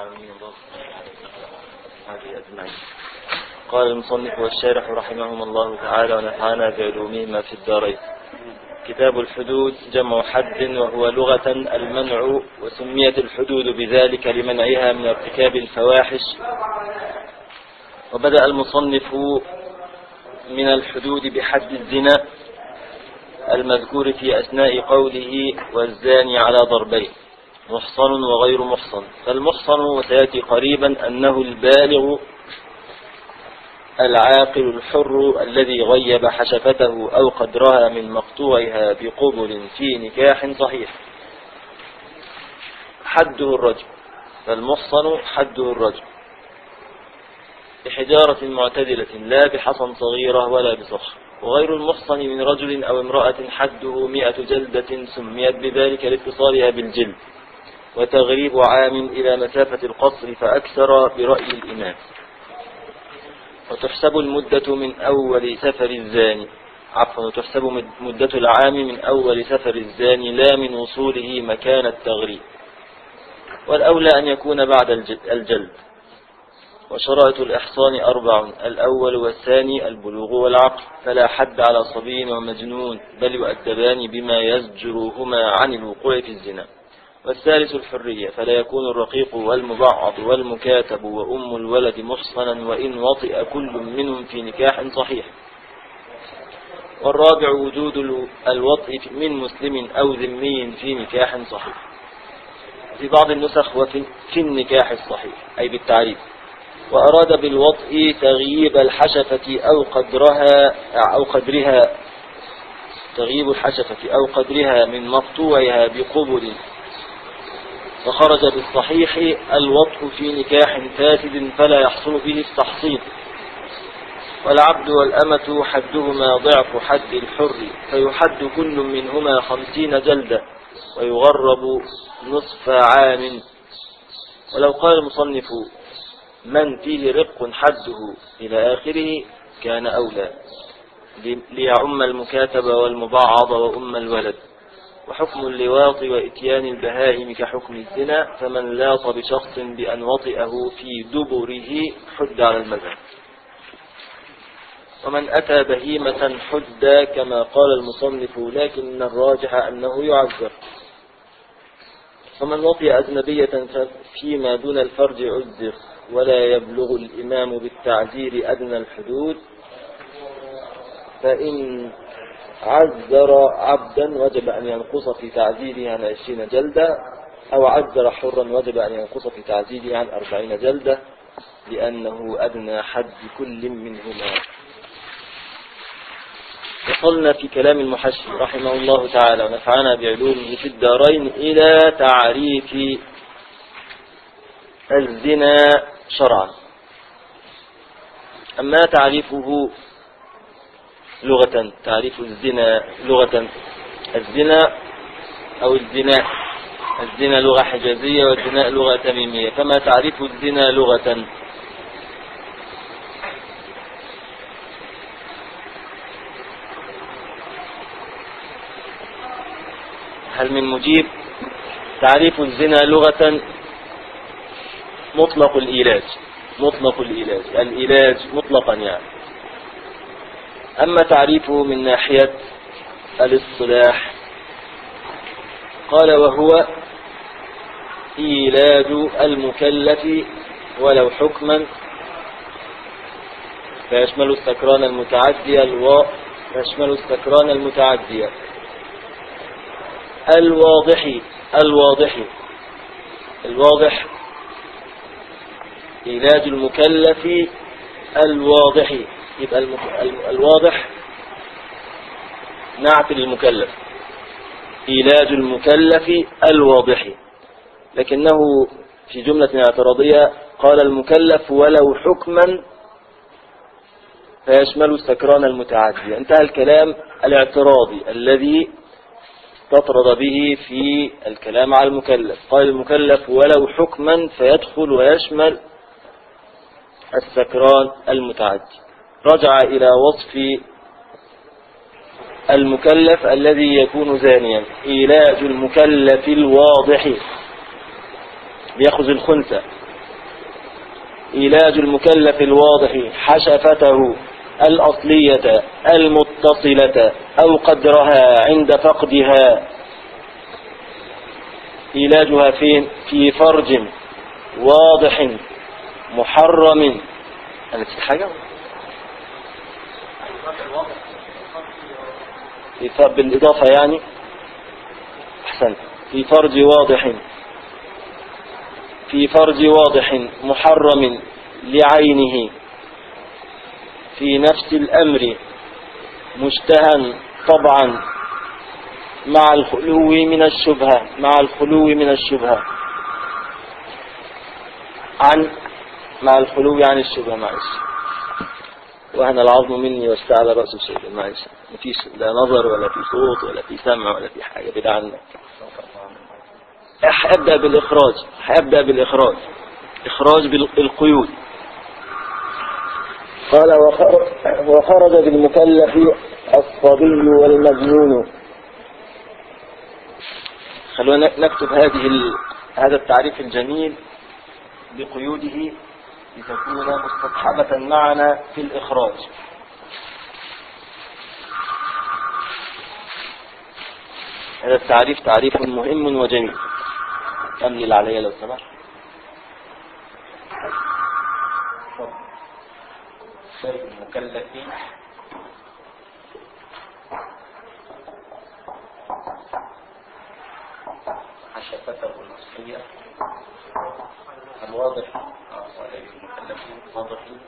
العالمين هذه أجمعين قال المصنف والشارح رحمهم الله تعالى ونفعنا بعلومهما في الدارين كتاب الحدود جمع حد وهو لغة المنع وسميت الحدود بذلك لمنعها من ارتكاب الفواحش وبدأ المصنف من الحدود بحد الزنا المذكور في أثناء قوله والزاني على ضربين محصن وغير محصن فالمحصن وسيأتي قريبا أنه البالغ العاقل الحر الذي غيب حشفته أو قدرها من مقطوعها بقبل في نكاح صحيح حده الرجل فالمحصن حده الرجل بحجارة معتدلة لا بحصن صغيرة ولا بصخر وغير المحصن من رجل أو امرأة حده مئة جلدة سميت بذلك لاتصالها بالجلد وتغريب عام إلى مسافة القصر فأكثر برأي الإمام وتحسب المدة من أول سفر الزاني عفوا وتحسب مدة العام من أول سفر الزاني لا من وصوله مكان التغريب والأولى أن يكون بعد الجلد وشرائط الإحصان أربع الأول والثاني البلوغ والعقل فلا حد على صبي ومجنون بل يؤدبان بما يزجرهما عن الوقوع في الزنا والثالث الحرية فلا يكون الرقيق والمبعض والمكاتب وأم الولد محصنا وإن وطئ كل منهم في نكاح صحيح والرابع وجود الوطئ من مسلم أو ذمي في نكاح صحيح في بعض النسخ وفي في النكاح الصحيح أي بالتعريف وأراد بالوطء تغييب الحشفة أو قدرها أو قدرها تغييب الحشفة أو قدرها من مقطوعها بقبل وخرج بالصحيح الوطء في نكاح فاسد فلا يحصل به التحصيل والعبد والأمة حدهما ضعف حد الحر فيحد كل منهما خمسين جلدة ويغرب نصف عام ولو قال المصنف من فيه رق حده إلى آخره كان أولى ليعم المكاتب والمبعض وأم الولد وحكم اللواط وإتيان البهائم كحكم الزنا فمن لاط بشخص بأن وطئه في دبره حد على المذهب ومن أتى بهيمة حد كما قال المصنف لكن الراجح أنه يعذر ومن وطئ أجنبية فيما دون الفرج عذر ولا يبلغ الإمام بالتعذير أدنى الحدود فإن عذر عبدا وجب أن ينقص في تعذيره عن عشرين جلدة أو عذر حرا وجب أن ينقص في تعذيره عن أربعين جلدة لأنه أدنى حد كل منهما وصلنا في كلام المحشي رحمه الله تعالى ونفعنا بعلومه في الدارين إلى تعريف الزنا شرعا أما تعريفه لغة تعريف الزنا لغة الزنا أو الزنا الزنا لغة حجازية والزنا لغة تميمية فما تعريف الزنا لغة هل من مجيب تعريف الزنا لغة مطلق الإيلاج مطلق الإيلاج الإيلاج مطلقا يعني أما تعريفه من ناحية الاصطلاح قال وهو إيلاج المكلف ولو حكما فيشمل السكران المتعدي الواء يشمل السكران المتعدي الواضح الواضح الواضح علاج المكلف الواضح يبقى الواضح نعت للمكلف علاج المكلف الواضح لكنه في جملة اعتراضية قال المكلف ولو حكما فيشمل السكران المتعدي انتهى الكلام الاعتراضي الذي تطرد به في الكلام على المكلف قال المكلف ولو حكما فيدخل ويشمل السكران المتعدي رجع إلى وصف المكلف الذي يكون زانيا علاج المكلف الواضح بيأخذ الخنثى علاج المكلف الواضح حشفته الأصلية المتصلة أو قدرها عند فقدها علاجها فين في فرج واضح محرم أنا نسيت حاجة بالإضافة يعني أحسنت في فرج واضح في فرج واضح محرم لعينه في نفس الأمر مشتهى طبعا مع الخلو من الشبهة مع الخلو من الشبهة عن مع الخلو عن الشبهة معلش وهنا العظم مني واستعلى رأس الشيء معلش ما فيش لا نظر ولا في صوت ولا في سمع ولا في حاجة بدع عنك أبدأ بالإخراج أبدأ بالإخراج إخراج بالقيود قال وخرج بالمكلف الصبي والمجنون خلونا نكتب هذه هذا التعريف الجميل بقيوده لتكون مستصحبة معنا في الإخراج هذا التعريف تعريف مهم وجميل أملل علي لو سمحت المكلف حشفته الأصلية الواضح المكلفين واضحين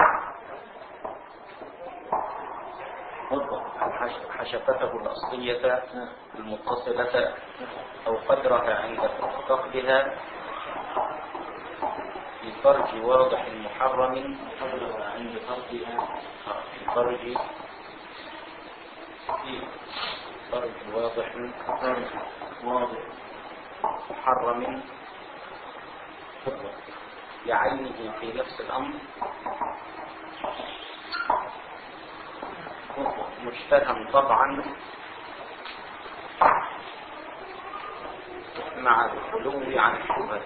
حشفته الأصلية المتصلة أو قدرها عند فقدها في فرج واضح محرم قدرها عند فقدها في فرج في فرج واضح واضح محرم بعينه في نفس الأمر مشتهى طبعا مع الخلو عن الشبهة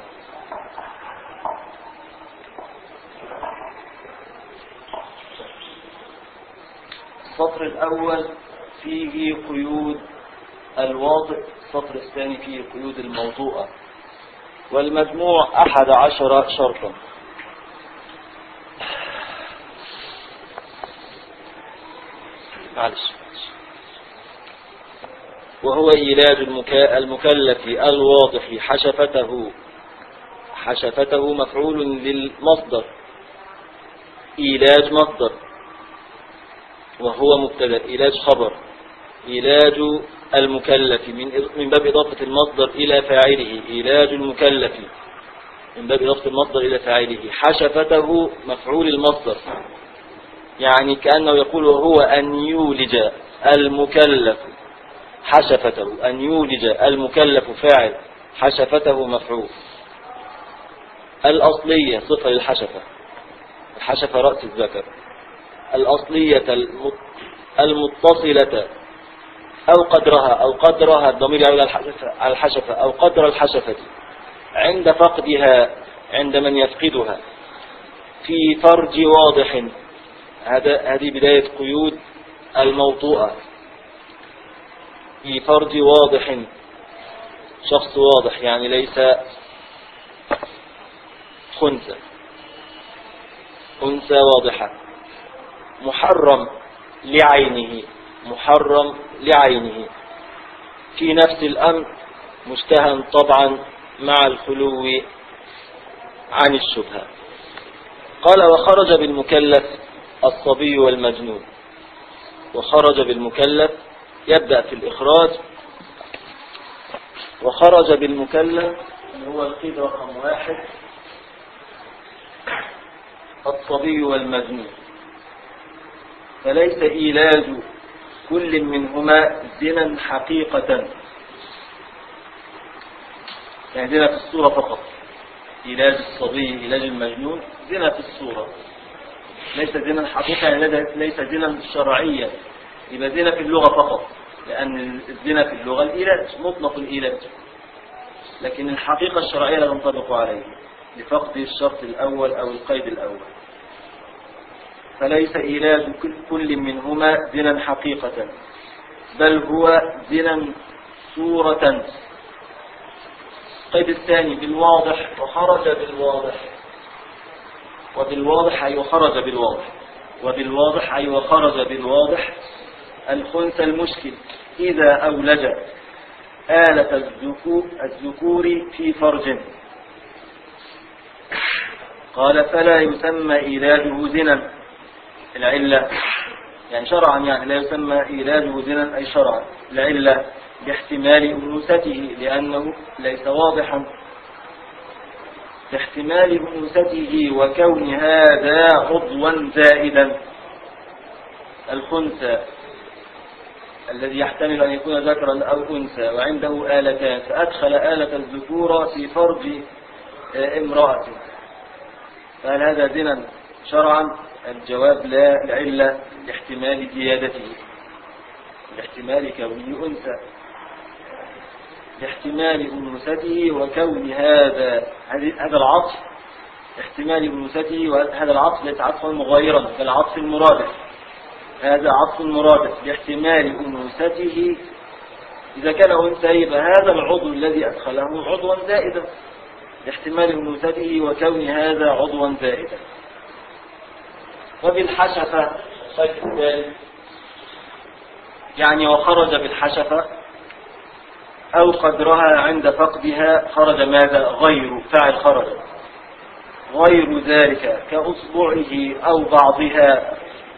السطر الأول فيه قيود الواضع السطر الثاني فيه قيود الموضوعة والمجموع أحد عشر شرطا معلش وهو إيلاد المكلف الواضح حشفته حشفته مفعول للمصدر إيلاج مصدر وهو مبتدا إيلاج خبر إيلاج المكلف من من باب إضافة المصدر إلى فاعله إيلاج المكلف من باب إضافة المصدر إلى فاعله حشفته مفعول المصدر يعني كأنه يقول وهو أن يولج المكلف حشفته أن يولج المكلف فاعل حشفته مفعول الأصلية صفة للحشفة الحشفة رأس الذكر الأصلية المتصلة أو قدرها أو قدرها الضمير يعود على الحشفة أو قدر الحشفة عند فقدها عند من يفقدها في فرج واضح هذا هذه بداية قيود الموطوءة في فرج واضح شخص واضح يعني ليس خنثى أنثى واضحة محرم لعينه محرم لعينه في نفس الأمر مشتهى طبعا مع الخلو عن الشبهة قال وخرج بالمكلف الصبي والمجنون وخرج بالمكلف يبدأ في الإخراج وخرج بالمكلف هو القيد رقم واحد الصبي والمجنون فليس إيلاج كل منهما زنا حقيقة يعني زنا في الصورة فقط علاج الصبي علاج المجنون زنا في الصورة ليس زنا حقيقة يعني ليس زنا شرعيا يبقى زنا في اللغة فقط لأن الزنا في اللغة الإيلاج مطلق الإيلاج لكن الحقيقة الشرعية لا تنطبق عليه لفقد الشرط الأول أو القيد الأول فليس إيلاد كل منهما زنا حقيقة بل هو زنا صورة القيد الثاني بالواضح وخرج بالواضح وبالواضح أي وخرج بالواضح وبالواضح أي وخرج بالواضح الخنثى المشكل إذا أولج آلة الذكور في فرج قال فلا يسمى إيلاده زنا العلة يعني شرعا يعني لا يسمى إيلاده زنا أي شرعا العلة باحتمال أنوثته لأنه ليس واضحا باحتمال أنوثته وكون هذا عضوا زائدا الخنثى الذي يحتمل أن يكون ذكرا أو أنثى وعنده آلتان فأدخل آلة الذكورة في فرج آه، امرأة فهل هذا زنا شرعا الجواب لا العلة لاحتمال زيادته لاحتمال كونه أنثى لاحتمال أنوثته وكون هذا هذا العطف احتمال أنوثته وهذا العطف ليس عطفا مغايرا بل عطف مرادف هذا عطف مرادف لاحتمال أنوثته إذا كان أنثى يبقى هذا العضو الذي أدخله عضوا زائدا لاحتمال أنوثته وكون هذا عضوا زائدا وبالحشفة يعني وخرج بالحشفة أو قدرها عند فقدها خرج ماذا غير فاعل خرج غير ذلك كأصبعه أو بعضها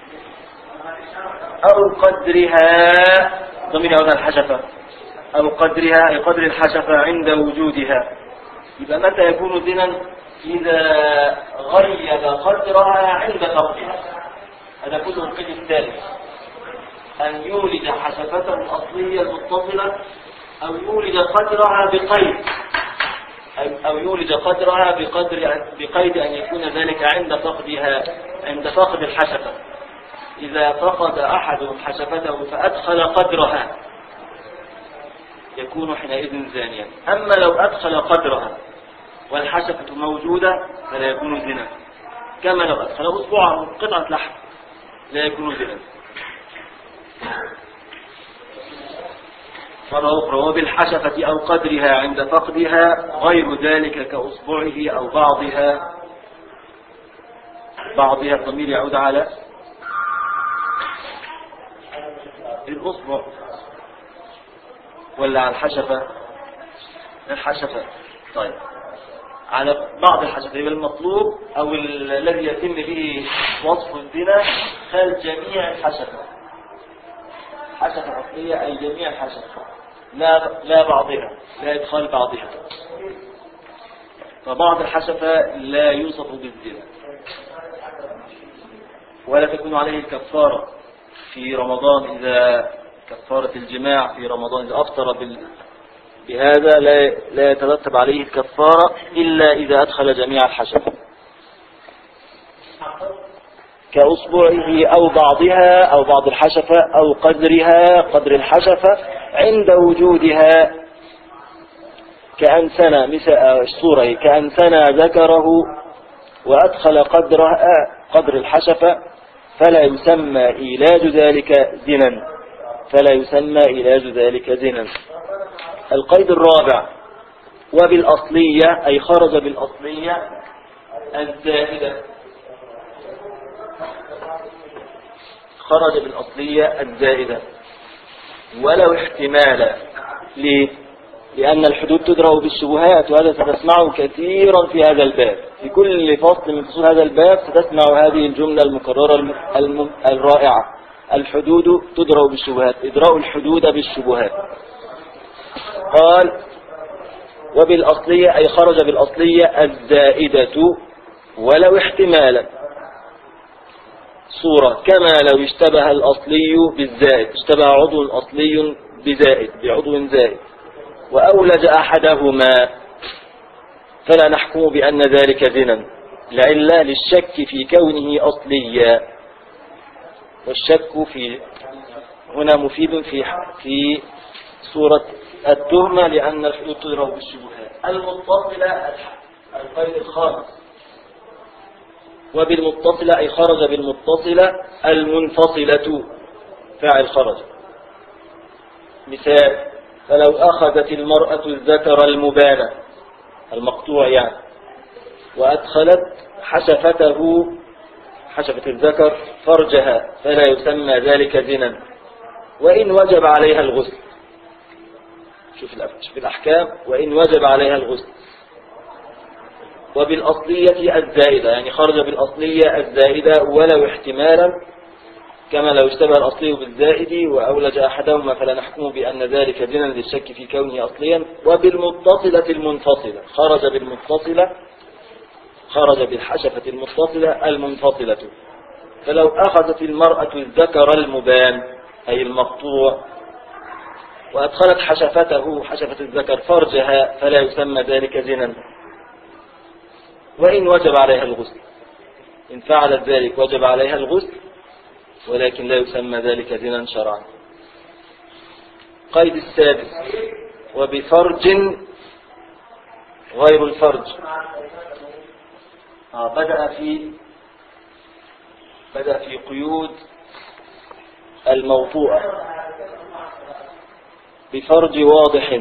أو قدرها ضمين يعود الحشفة أو قدرها أي قدر الحشفة عند وجودها إذا متى يكون زنا إذا غيب قدرها عند فقدها هذا كله القيد الثالث أن يولد حشفته الأصلية المتصلة أو يولد قدرها بقيد أو يولد قدرها بقدر بقيد أن يكون ذلك عند فقدها عند فقد الحشفة إذا فقد أحد حشفته فأدخل قدرها يكون حينئذ زانيا أما لو أدخل قدرها والحشفة موجودة فلا يكون زنا كما لو أدخل أصبعه قطعة لحم لا يكون زنا مرة أخرى وبالحشفة أو قدرها عند فقدها غير ذلك كأصبعه أو بعضها بعضها الضمير يعود على الأصبع ولا على الحشفة الحشفة طيب على بعض الحشفة يبقى المطلوب أو الذي يتم به وصف الزنا خل جميع الحشفة حشفة أصلية أي جميع الحشفة لا لا بعضها لا إدخال بعضها فبعض الحشفة لا يوصف بالزنا ولا تكون عليه الكفارة في رمضان إذا كفارة الجماع في رمضان إذا أفطر بال... بهذا لا لا يترتب عليه الكفارة إلا إذا أدخل جميع الحشفة كأصبعه أو بعضها أو بعض الحشفة أو قدرها قدر الحشفة عند وجودها كأن سنى مثل الصورة كأن سنى ذكره وأدخل قدرها قدر الحشفة فلا يسمى إيلاج ذلك زنا فلا يسمى إيلاج ذلك زنا القيد الرابع وبالأصلية أي خرج بالأصلية الزائدة خرج بالأصلية الزائدة ولو احتمالا ليه؟ لأن الحدود تدرأ بالشبهات وهذا ستسمعه كثيرا في هذا الباب في كل فصل من فصول هذا الباب ستسمع هذه الجملة المكررة الم... الرائعة الحدود تدرأ بالشبهات إدراء الحدود بالشبهات قال وبالأصلية أي خرج بالأصلية الزائدة ولو احتمالا صورة كما لو اشتبه الأصلي بالزائد اشتبه عضو أصلي بزائد بعضو زائد وأولج أحدهما فلا نحكم بأن ذلك زنا لعلا للشك في كونه أصليا والشك في هنا مفيد في في صورة التهمة لأن الحدود تضرب بالشبهات المتصلة القيد الخامس وبالمتصلة أي خرج بالمتصلة المنفصلة فاعل خرج مثال فلو أخذت المرأة الذكر المبانة المقطوع يعني وأدخلت حشفته حشفة الذكر فرجها فلا يسمى ذلك زنا وإن وجب عليها الغسل شوف الأحكام وإن وجب عليها الغسل وبالأصلية الزائدة يعني خرج بالأصلية الزائدة ولو احتمالا كما لو اشتبه الأصلي بالزائد وأولج أحدهما فلا نحكم بأن ذلك زنا للشك في كونه أصليا وبالمتصلة المنفصلة خرج بالمتصلة خرج بالحشفة المتصلة المنفصلة فلو أخذت المرأة الذكر المبان أي المقطوع وأدخلت حشفته حشفة الذكر فرجها فلا يسمى ذلك زنا وإن وجب عليها الغسل إن فعلت ذلك وجب عليها الغسل ولكن لا يسمى ذلك زنا شرعا قيد السادس وبفرج غير الفرج آه بدأ في بدأ في قيود الموضوع بفرج واضح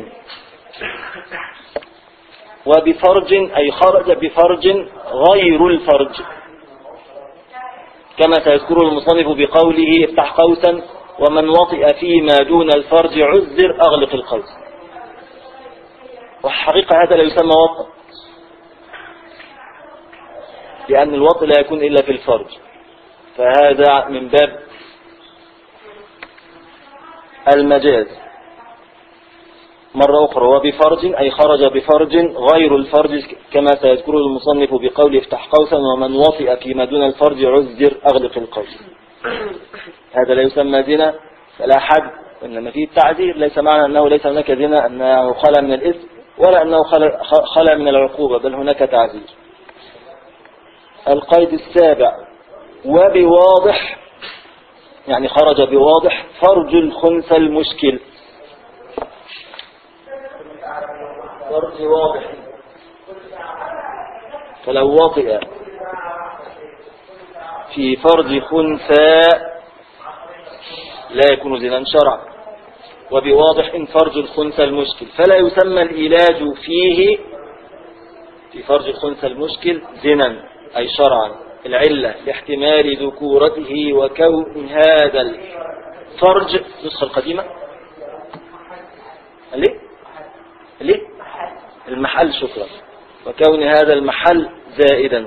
وبفرج أي خرج بفرج غير الفرج كما سيذكره المصنف بقوله افتح قوسا ومن وطئ فيما دون الفرج عذر أغلق القوس والحقيقة هذا لا يسمى وطئ لأن الوطئ لا يكون إلا في الفرج فهذا من باب المجاز مرة أخرى وبفرج أي خرج بفرج غير الفرج كما سيذكره المصنف بقول افتح قوسا ومن وطئ فيما دون الفرج عذر أغلق القوس هذا لا يسمى زنا فلا حد وإنما فيه التعذير ليس معنى أنه ليس هناك زنا أنه خلى من الإثم ولا أنه خلى من العقوبة بل هناك تعذير القيد السابع وبواضح يعني خرج بواضح فرج الخنثى المشكل فرج واضح فلو وطئ في فرج خنثى لا يكون زنا شرعا وبواضح إن فرج الخنثى المشكل فلا يسمى العلاج فيه في فرج الخنثى المشكل زنا أي شرعا العلة لاحتمال ذكورته وكون هذا الفرج نسخة القديمة ليه ليه المحل شكرا وكون هذا المحل زائدا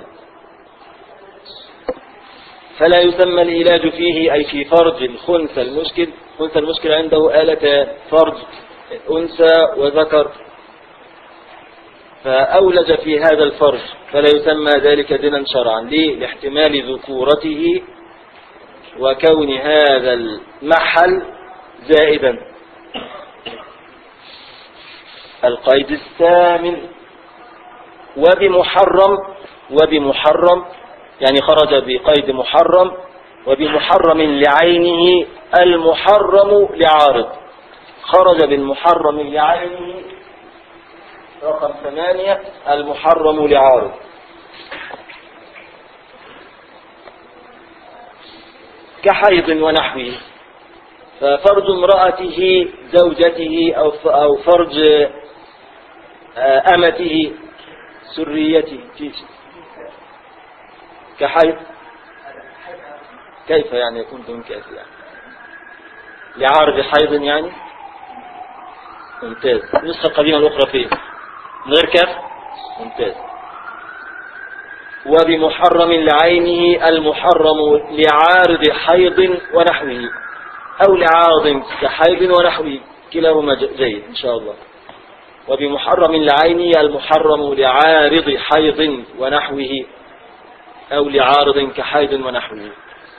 فلا يسمى العلاج فيه أي في فرج الخنثى المشكل خنثى المشكل عنده آلة فرج أنثى وذكر فأولج في هذا الفرج فلا يسمى ذلك دنا شرعا ليه لاحتمال ذكورته وكون هذا المحل زائدا القيد الثامن وبمحرم وبمحرم يعني خرج بقيد محرم وبمحرم لعينه المحرم لعارض خرج بالمحرم لعينه رقم ثمانية المحرم لعارض كحيض ونحوه ففرج امرأته زوجته أو فرج آه، أمته سريته كيف كحيض كيف يعني يكون دون كيف يعني لعارض حيض يعني ممتاز النسخة القديمة الأخرى فين غير كيف ممتاز وبمحرم لعينه المحرم لعارض حيض ونحوه أو لعارض كحيض ونحوه كلاهما جيد إن شاء الله وبمحرم لعينه المحرم لعارض حيض ونحوه أو لعارض كحيض ونحوه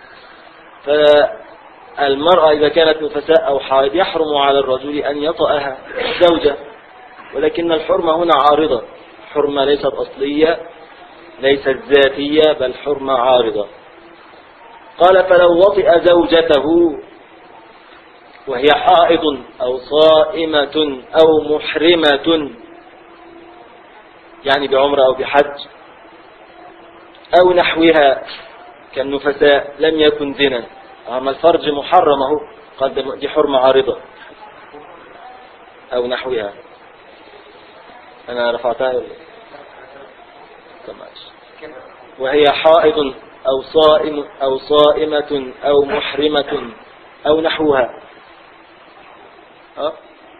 فالمرأة إذا كانت نفساء أو حائض يحرم على الرجل أن يطأها زوجة ولكن الحرمة هنا عارضة حرمة ليست أصلية ليست ذاتية بل حرمة عارضة قال فلو وطئ زوجته وهي حائض أو صائمة أو محرمة يعني بعمرة أو بحج أو نحوها كالنفساء لم يكن زنا أما الفرج محرم اهو قد دي حرمة عارضة أو نحوها أنا رفعتها ولا وهي حائض أو صائم أو صائمة أو محرمة أو نحوها أه؟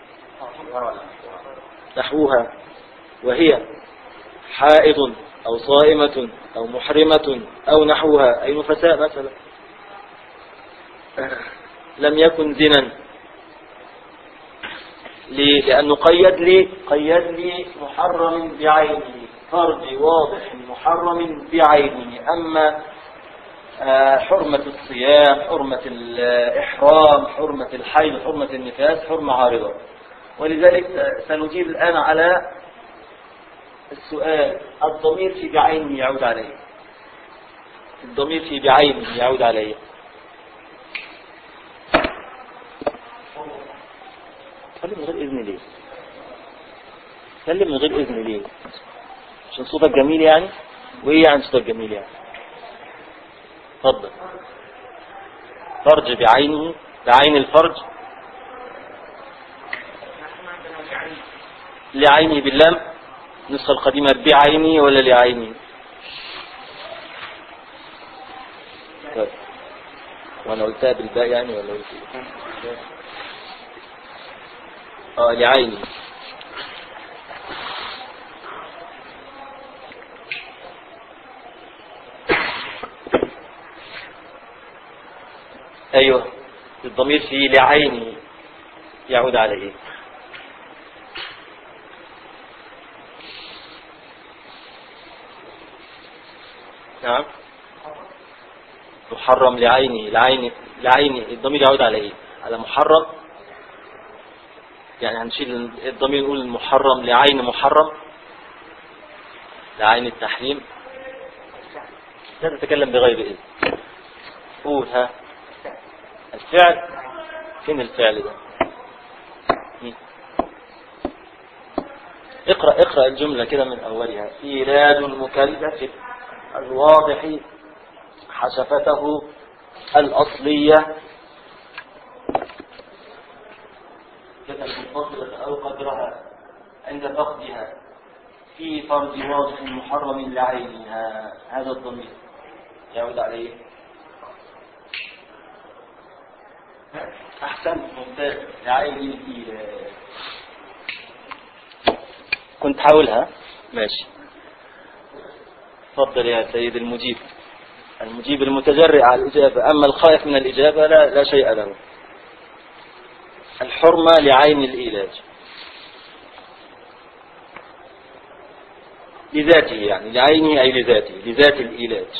نحوها وهي حائض أو صائمة أو محرمة أو نحوها أي نفساء مثلا لم يكن زنا ليه؟ لأنه قيد لي قيد لي محرم بعينه فرج واضح محرم بعينه أما آه، حرمة الصيام حرمة الإحرام حرمة الحيض حرمة النفاس حرمة عارضة ولذلك سنجيب الآن على السؤال الضمير في بعينه يعود عليه الضمير في بعينه يعود عليه تكلم من غير إذن ليه تكلم من غير إذن ليه عشان صوتك جميل يعني وإيه يعني صوتك جميل يعني تفضل فرج بعينه بعين الفرج لعينه باللام النسخة القديمة بعيني ولا لعيني طيب. وانا قلتها بالباء يعني ولا قلت اه لعيني ايوه الضمير في لعيني يعود عليه نعم محرم لعينه لعين لعينه الضمير يعود على ايه على محرم يعني هنشيل الضمير نقول المحرم لعين محرم لعين التحريم لا تتكلم بغير اذن قول ها الفعل فين الفعل ده اقرأ اقرأ الجملة كده من أولها إيلاد المكلف الواضح حشفته الأصلية المنفصلة أو قدرها عند فقدها في فرض واضح محرم لعينها هذا الضمير يعود عليه أحسن ممتاز لعين الإله كنت حاولها ماشي تفضل يا سيد المجيب المجيب المتجرئ على الإجابة أما الخائف من الإجابة لا, لا شيء له الحرمة لعين الإيلاج لذاته يعني لعينه أي لذاته لذات الإيلاج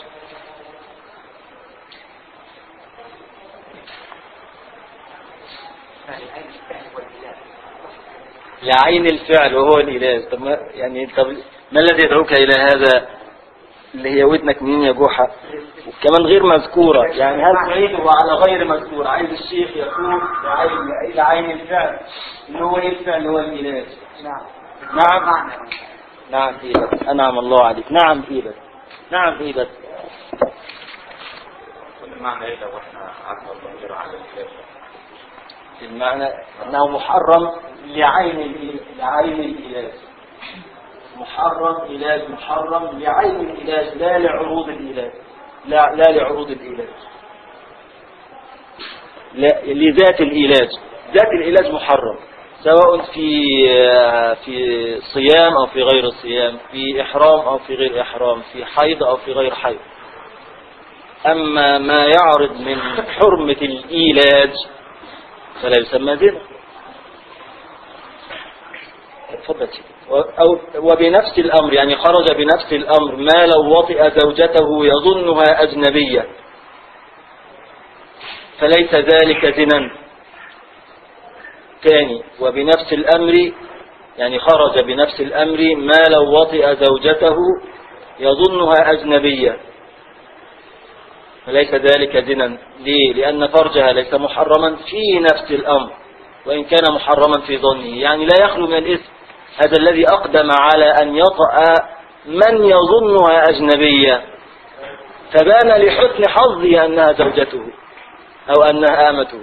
لعين الفعل وهو الإيلاج طب ما يعني طب ما الذي يدعوك إلى هذا اللي هي ودنك منين يا جوحة وكمان غير مذكورة يعني هل تعيده على غير مذكورة عايز الشيخ يقول لعين عين الفعل اللي هو ايه الفعل اللي هو الإله نعم نعم نعم إيبت أنعم الله عليك نعم إيبت نعم إيبت المعنى ايه لو احنا عدنا الضمير على الكافر المعنى أنه محرم لعين لعين الإله محرم علاج محرم لعين العلاج لا لعروض العلاج لا, لا لعروض العلاج لا لذات العلاج ذات العلاج محرم سواء في في صيام أو في غير صيام في إحرام أو في غير إحرام في حيض أو في غير حيض أما ما يعرض من حرمة الإيلاج فلا يسمى زنا تفضل أو وبنفس الأمر يعني خرج بنفس الأمر ما لو وطئ زوجته يظنها أجنبية فليس ذلك زنا ثاني وبنفس الأمر يعني خرج بنفس الأمر ما لو وطئ زوجته يظنها أجنبية فليس ذلك زنا ليه؟ لأن فرجها ليس محرما في نفس الأمر وإن كان محرما في ظنه يعني لا يخلو من الإثم هذا الذي أقدم على أن يطأ من يظنها أجنبية فبان لحسن حظه أنها زوجته أو أنها آمته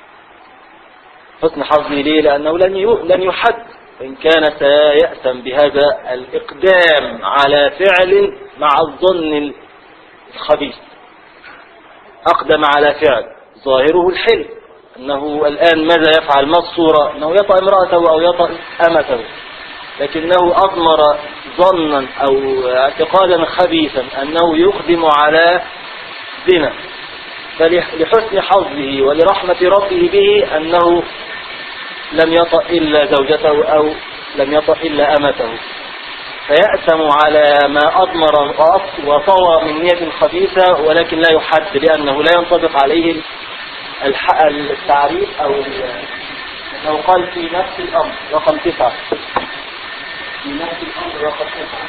حسن حظه ليه لأنه لن ي- لن يحد إن كان سيأتم بهذا الإقدام على فعل مع الظن الخبيث أقدم على فعل ظاهره الحلم أنه الآن ماذا يفعل ما الصورة أنه يطأ امرأته أو يطأ أمته لكنه أضمر ظنا أو اعتقادا خبيثا أنه يقدم على زنا فلحسن حظه ولرحمة ربه به أنه لم يطأ إلا زوجته أو لم يطأ إلا أمته فيأثم على ما أضمر وأط- وطوى من نية خبيثة ولكن لا يحد لأنه لا ينطبق عليه الح- التعريف أو ال- لو قال في نفس الأمر رقم تسعة في نفس الأمر رقم تسعة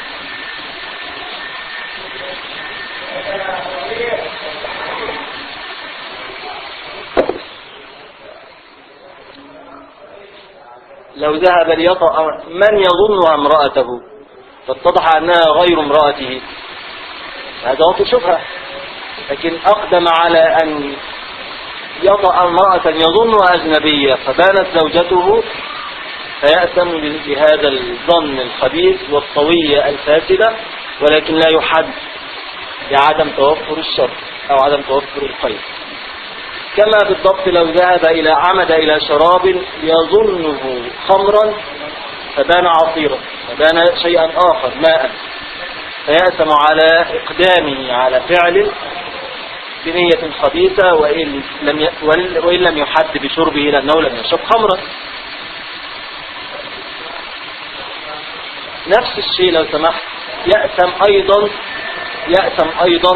لو ذهب ليطأ من يظنها امرأته فاتضح أنها غير امرأته هذا وقت شبهة لكن أقدم على أن يطأ امرأة يظنها أجنبية فبانت زوجته فيأتم بهذا الظن الخبيث والطوية الفاسدة ولكن لا يحد بعدم توفر الشر أو عدم توفر الخير كما بالضبط لو ذهب إلى عمد إلى شراب يظنه خمرا فبان عصيرا فبان شيئا آخر ماء فيأسم على إقدامه على فعل بنية خبيثة وإن لم ي... وإن لم يحد بشربه لأنه لم يشرب خمرا نفس الشيء لو سمحت يأسم أيضا يأسم أيضا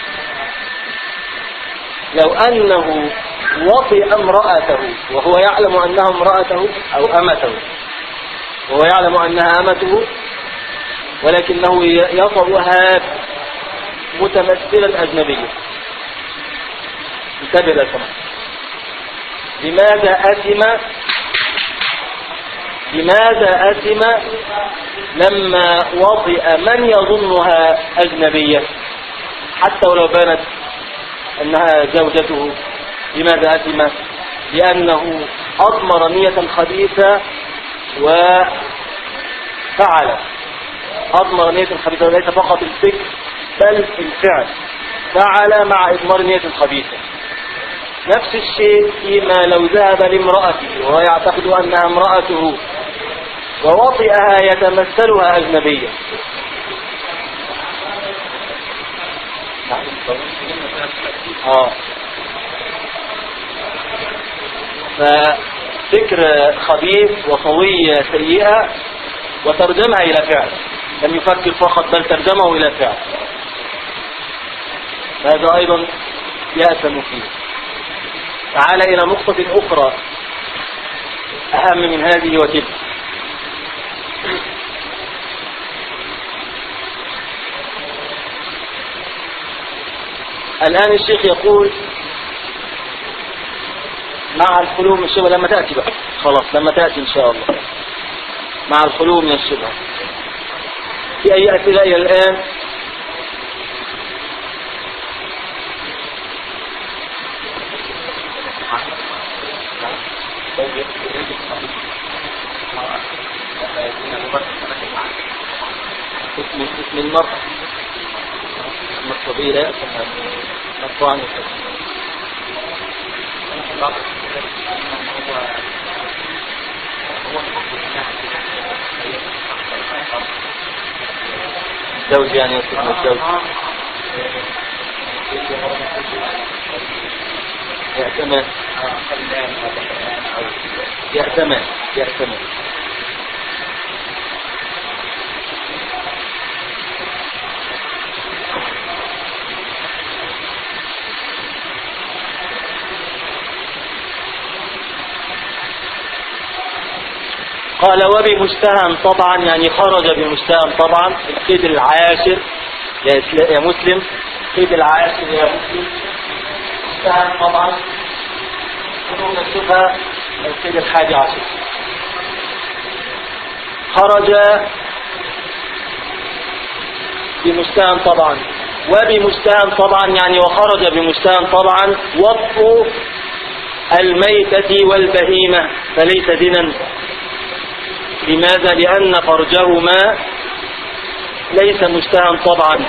لو أنه وطئ امرأته وهو يعلم أنها امرأته أو أمته وهو يعلم أنها أمته ولكنه يطأها متمثلا أجنبيا انتبه يا سماح لماذا أثم لماذا أثم لما وطئ من يظنها أجنبية حتى ولو بانت أنها زوجته لماذا أثم لأنه أضمر نية خبيثة وفعل أضمر نية خبيثة وليس فقط الفكر بل الفعل فعل مع إضمار نية خبيثة نفس الشيء فيما لو ذهب لامرأته وهو يعتقد أنها امرأته ووطئها يتمثلها أجنبية آه ففكر خبيث وطوية سيئة وترجمها إلى فعل لم يفكر فقط بل ترجمه إلى فعل هذا أيضا يأثم فيه تعال إلى نقطة أخرى أهم من هذه وتلك الآن الشيخ يقول مع الخلو من الشبهة لما تأتي بقى خلاص لما تأتي إن شاء الله مع الخلو من الشبهة في أي أسئلة إلى الآن اسم اسم المرأة اسم الصبي لا يأتي مرفوع عن الاسم الزوج يعني يصف الزوج يأتمن يأتمن يأتمن قال وبمستهم طبعا يعني خرج بمستهم طبعا القيد العاشر يا, إسلا- يا مسلم القيد العاشر يا مسلم مستهم طبعا خروج الشبهة القيد الحادي عشر خرج بمستهن طبعا وبمستهن طبعا يعني وخرج بمستهن طبعا وطء الميتة والبهيمة فليس دنا لماذا لأن فرجهما ليس مستهن طبعا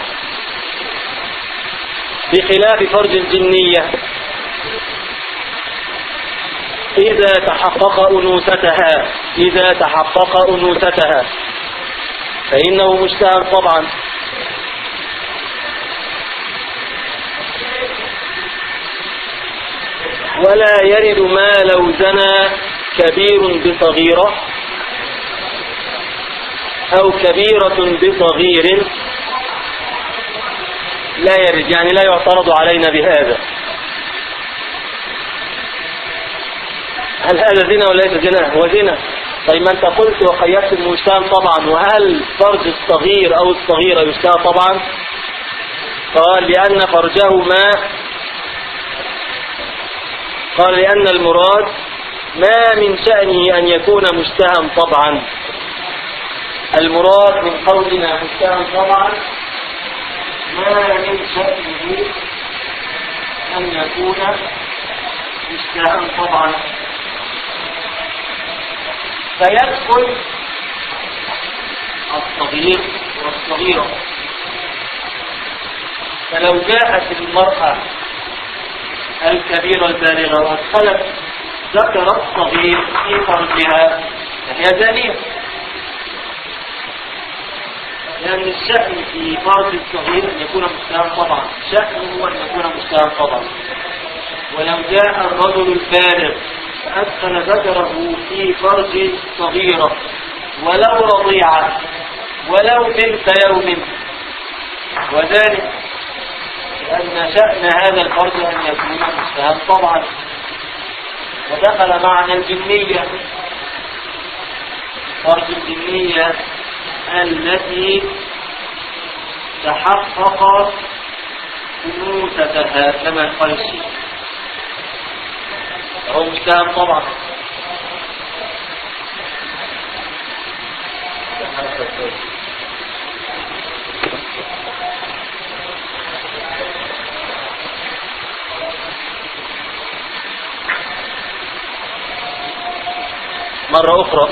بخلاف فرج الجنية إذا تحقق أنوثتها إذا تحقق أنوثتها فإنه مشتهر طبعا ولا يرد ما لو زنى كبير بصغيرة أو كبيرة بصغير لا يرد يعني لا يعترض علينا بهذا هل هذا زنا ولا ليس زنا هو زنا طيب ما انت قلت وخيرت المجتمع طبعا وهل فرج الصغير او الصغيرة يجتمع طبعا قال لان فرجهما قال لان المراد ما من شأنه ان يكون مجتهم طبعا المراد من قولنا مجتهم طبعا ما من شأنه ان يكون مجتهم طبعا فيدخل الصغير والصغيرة فلو جاءت المرأة الكبيرة البالغة وادخلت ذكر الصغير في فرجها فهي زانية لأن الشأن في فرج الصغير أن يكون مستهان طبعا شأنه أن يكون مستهان طبعا ولو جاء الرجل البالغ فأدخل ذكره في فرج صغيرة ولو رضيعة ولو بنت يوم وذلك لأن شأن هذا الفرج أن يكون مستهان طبعا ودخل معنى الجنية فرج الجنية التي تحقق أنوثتها كما قال الشيخ هو مستهان طبعا مرة أخرى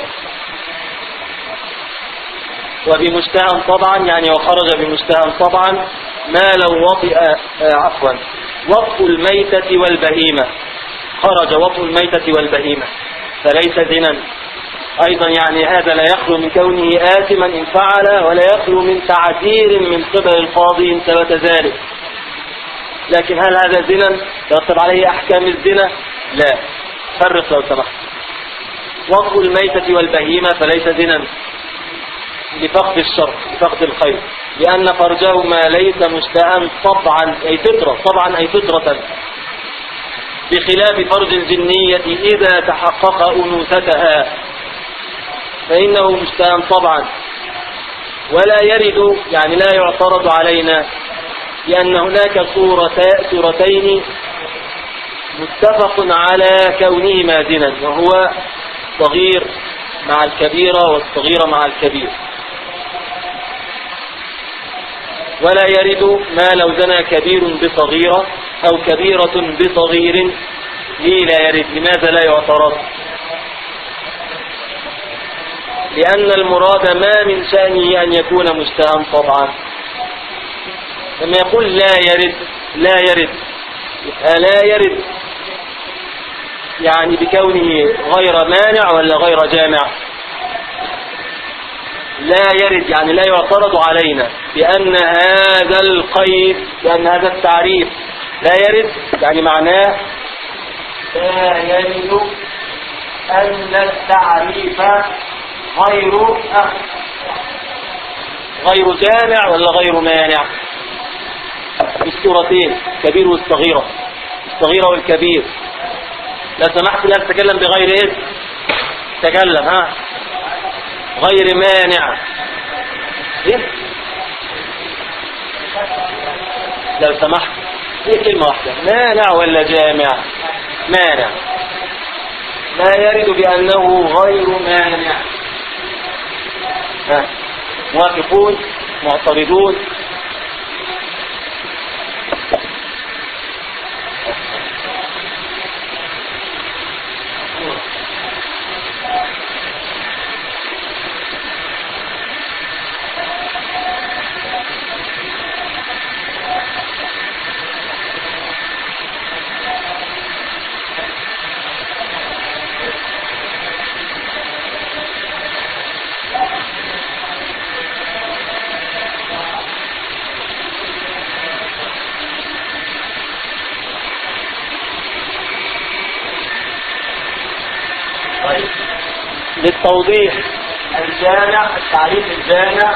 وبمستهن طبعا يعني وخرج بمستهن طبعا ما لو وطئ آه عفوا وطء الميتة والبهيمة خرج وطء الميتة والبهيمة فليس زنا أيضا يعني هذا لا يخلو من كونه آثما إن فعل ولا يخلو من تعذير من قبل القاضي إن ثبت ذلك لكن هل هذا زنا يرتب عليه أحكام الزنا لا فرق لو سمحت وطء الميتة والبهيمة فليس زنا لفقد الشر لفقد الخير لأن فرجهما ليس مشتهى طبعا أي فطرة طبعا أي فطرة بخلاف فرج الجنية إذا تحقق أنوثتها فإنه مشتهى طبعا ولا يرد يعني لا يعترض علينا لأن هناك صورتين متفق على كونهما زنا وهو صغير مع الكبيرة والصغيرة مع الكبير ولا يرد ما لو زنى كبير بصغيرة أو كبيرة بصغير ليه لا يرد لماذا لا يعترض لأن المراد ما من شأنه أن يكون مشتهى طبعا لما يقول لا يرد لا يرد لا يرد يعني بكونه غير مانع ولا غير جامع لا يرد يعني لا يعترض علينا بأن هذا القيد بأن هذا التعريف لا يرد يعني معناه لا يرد أن التعريف غير غير جامع ولا غير مانع بالصورتين كبير والصغيرة الصغيرة والكبير لو سمحت لا تتكلم بغير اسم تكلم ها غير مانع إيه؟ لو سمحت ايه كلمة واحدة مانع ولا جامع مانع لا يرد بأنه غير مانع ها موافقون معترضون طيب للتوضيح الجامع التعريف الجامع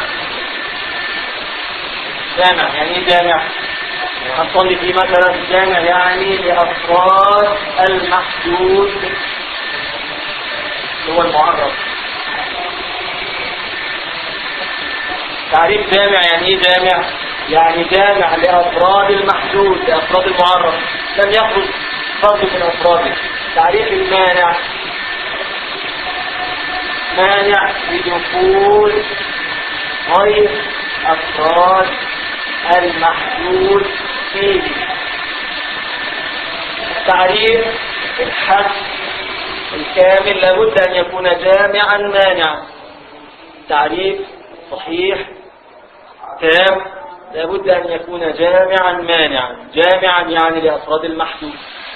جامع يعني ايه جامع؟ هنصلي فيه مثلا جامع يعني لأفراد المحدود هو المعرف تعريف جامع يعني ايه جامع؟ يعني جامع لأفراد المحدود لأفراد المعرف لم يخرج فرد من أفراده تعريف المانع مانع لدخول غير أفراد المحدود فيه التعريف الحد الكامل لابد أن يكون جامعا مانعا تعريف صحيح تام لابد أن يكون جامعا مانعا جامعا يعني لأفراد المحدود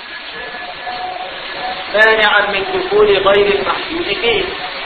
مانعا من دخول غير المحدود فيه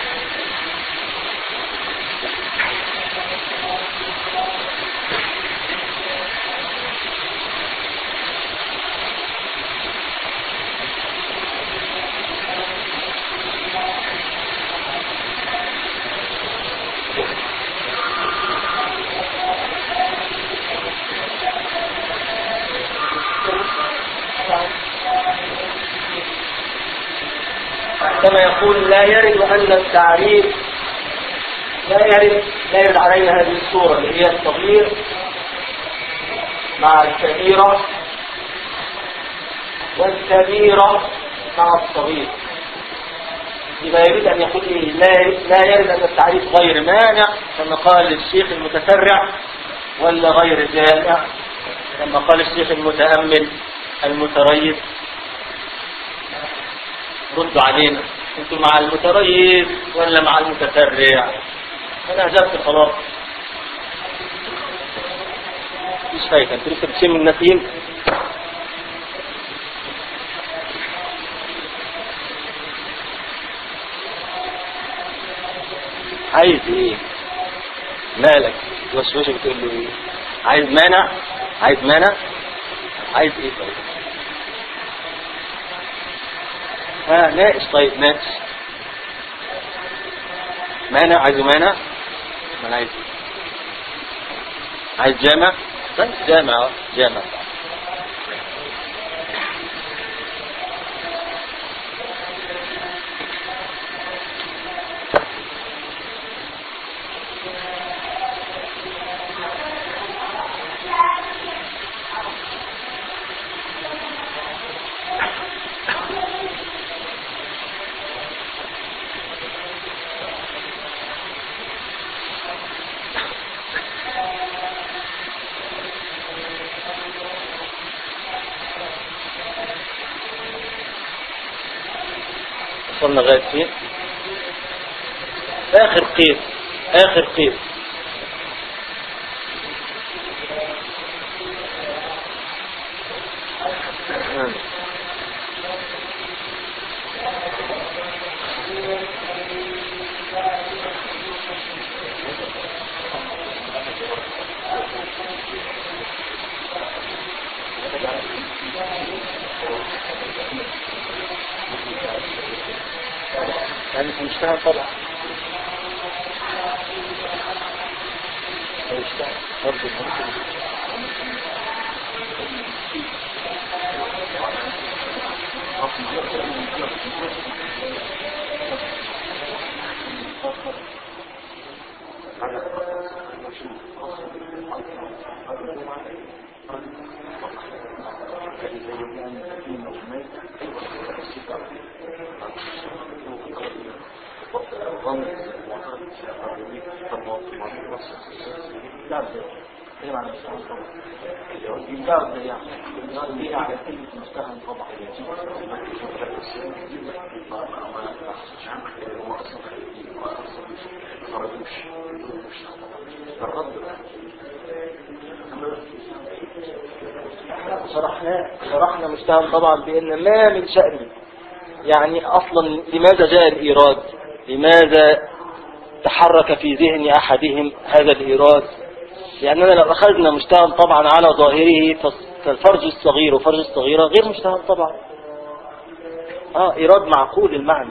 كما يقول لا يرد أن التعريف لا يرد لا يرد علينا هذه الصورة اللي هي الصغير مع الكبيرة والكبيرة مع الصغير يبقى يريد أن يقول إيه لا لا يرد أن التعريف غير مانع كما قال الشيخ المتسرع ولا غير جامع كما قال الشيخ المتأمل المتريث ردوا علينا انتوا مع المتريث ولا مع المتسرع انا اجبت خلاص مش فايدة انتوا لسه بتشم النسيم عايز ايه مالك وشوشك بتقول له ايه عايز مانع عايز مانع عايز ايه طيب ها ناقش طيب ناقش مانع عايزه مانع ما انا عايز ايه عايز جامع طيب جامع اه جامع وصلنا لغاية فين آخر قيس آخر قيس يعني مش هنشتغل طبعا هنشتغل برضه ممكن لا ازاي ايه معنى مستهن طبعا ينباع ازاي يعني ليه على كلمة مستهن طبعا شرحنا شرحنا مستهن طبعا بان ما من شأنه يعني اصلا لماذا جاء الايراد لماذا تحرك في ذهن احدهم هذا الايراد لاننا لو اخذنا مستهن طبعا على ظاهره فالفرج الصغير وفرج الصغيرة غير مستهن طبعا اه ايراد معقول المعنى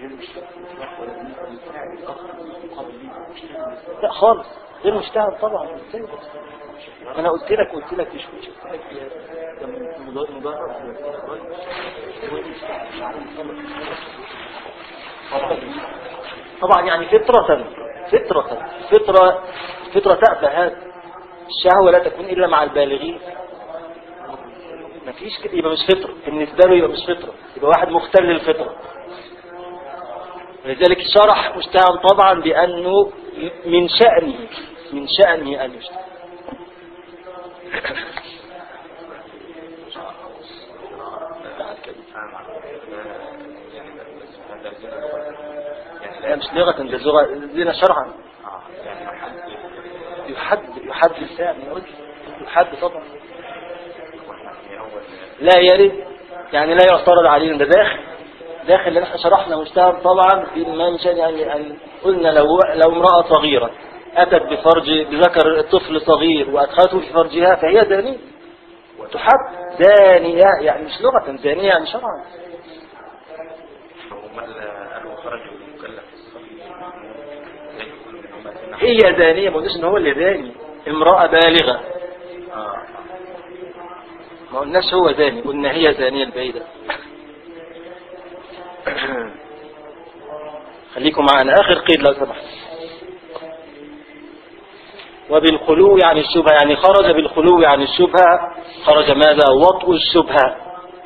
لا خالص غير مستهن طبعا ازاي بس؟ انا قلت لك قلت لك مش مش قلت لك يا- ده من- مجرد مجرد طبعا يعني فطرة فطرة فطرة فطرة تأبى هذا الشهوة لا تكون إلا مع البالغين ما فيش كده يبقى مش فطرة بالنسبة له يبقى مش فطرة يبقى واحد مختل الفطرة ولذلك شرح مستهان طبعا بأنه من شأنه من شأنه أن يشتهى لا مش لغة ده لغة دينا شرعا يحد يحد السام يحد طبعا لا يرد يعني لا يعترض علينا ده داخل داخل اللي احنا شرحنا مجتهد طبعا في ما من شأن يعني أن قلنا لو لو امرأة صغيرة أتت بفرج بذكر طفل صغير وأدخلته في فرجها فهي زانية وتحد زانية يعني مش لغة زانية يعني شرعا ومن قالوا خرج المكلف الصغير لا يكون منهما سنة هي زانية ما قلناش ان هو اللي زاني امرأة بالغة آه. ما قلناش هو زاني قلنا هي زانية البعيدة خليكم معنا آخر قيد لو سمحت وبالخلو عن الشبهة يعني خرج بالخلو عن الشبهة خرج ماذا وطء الشبهة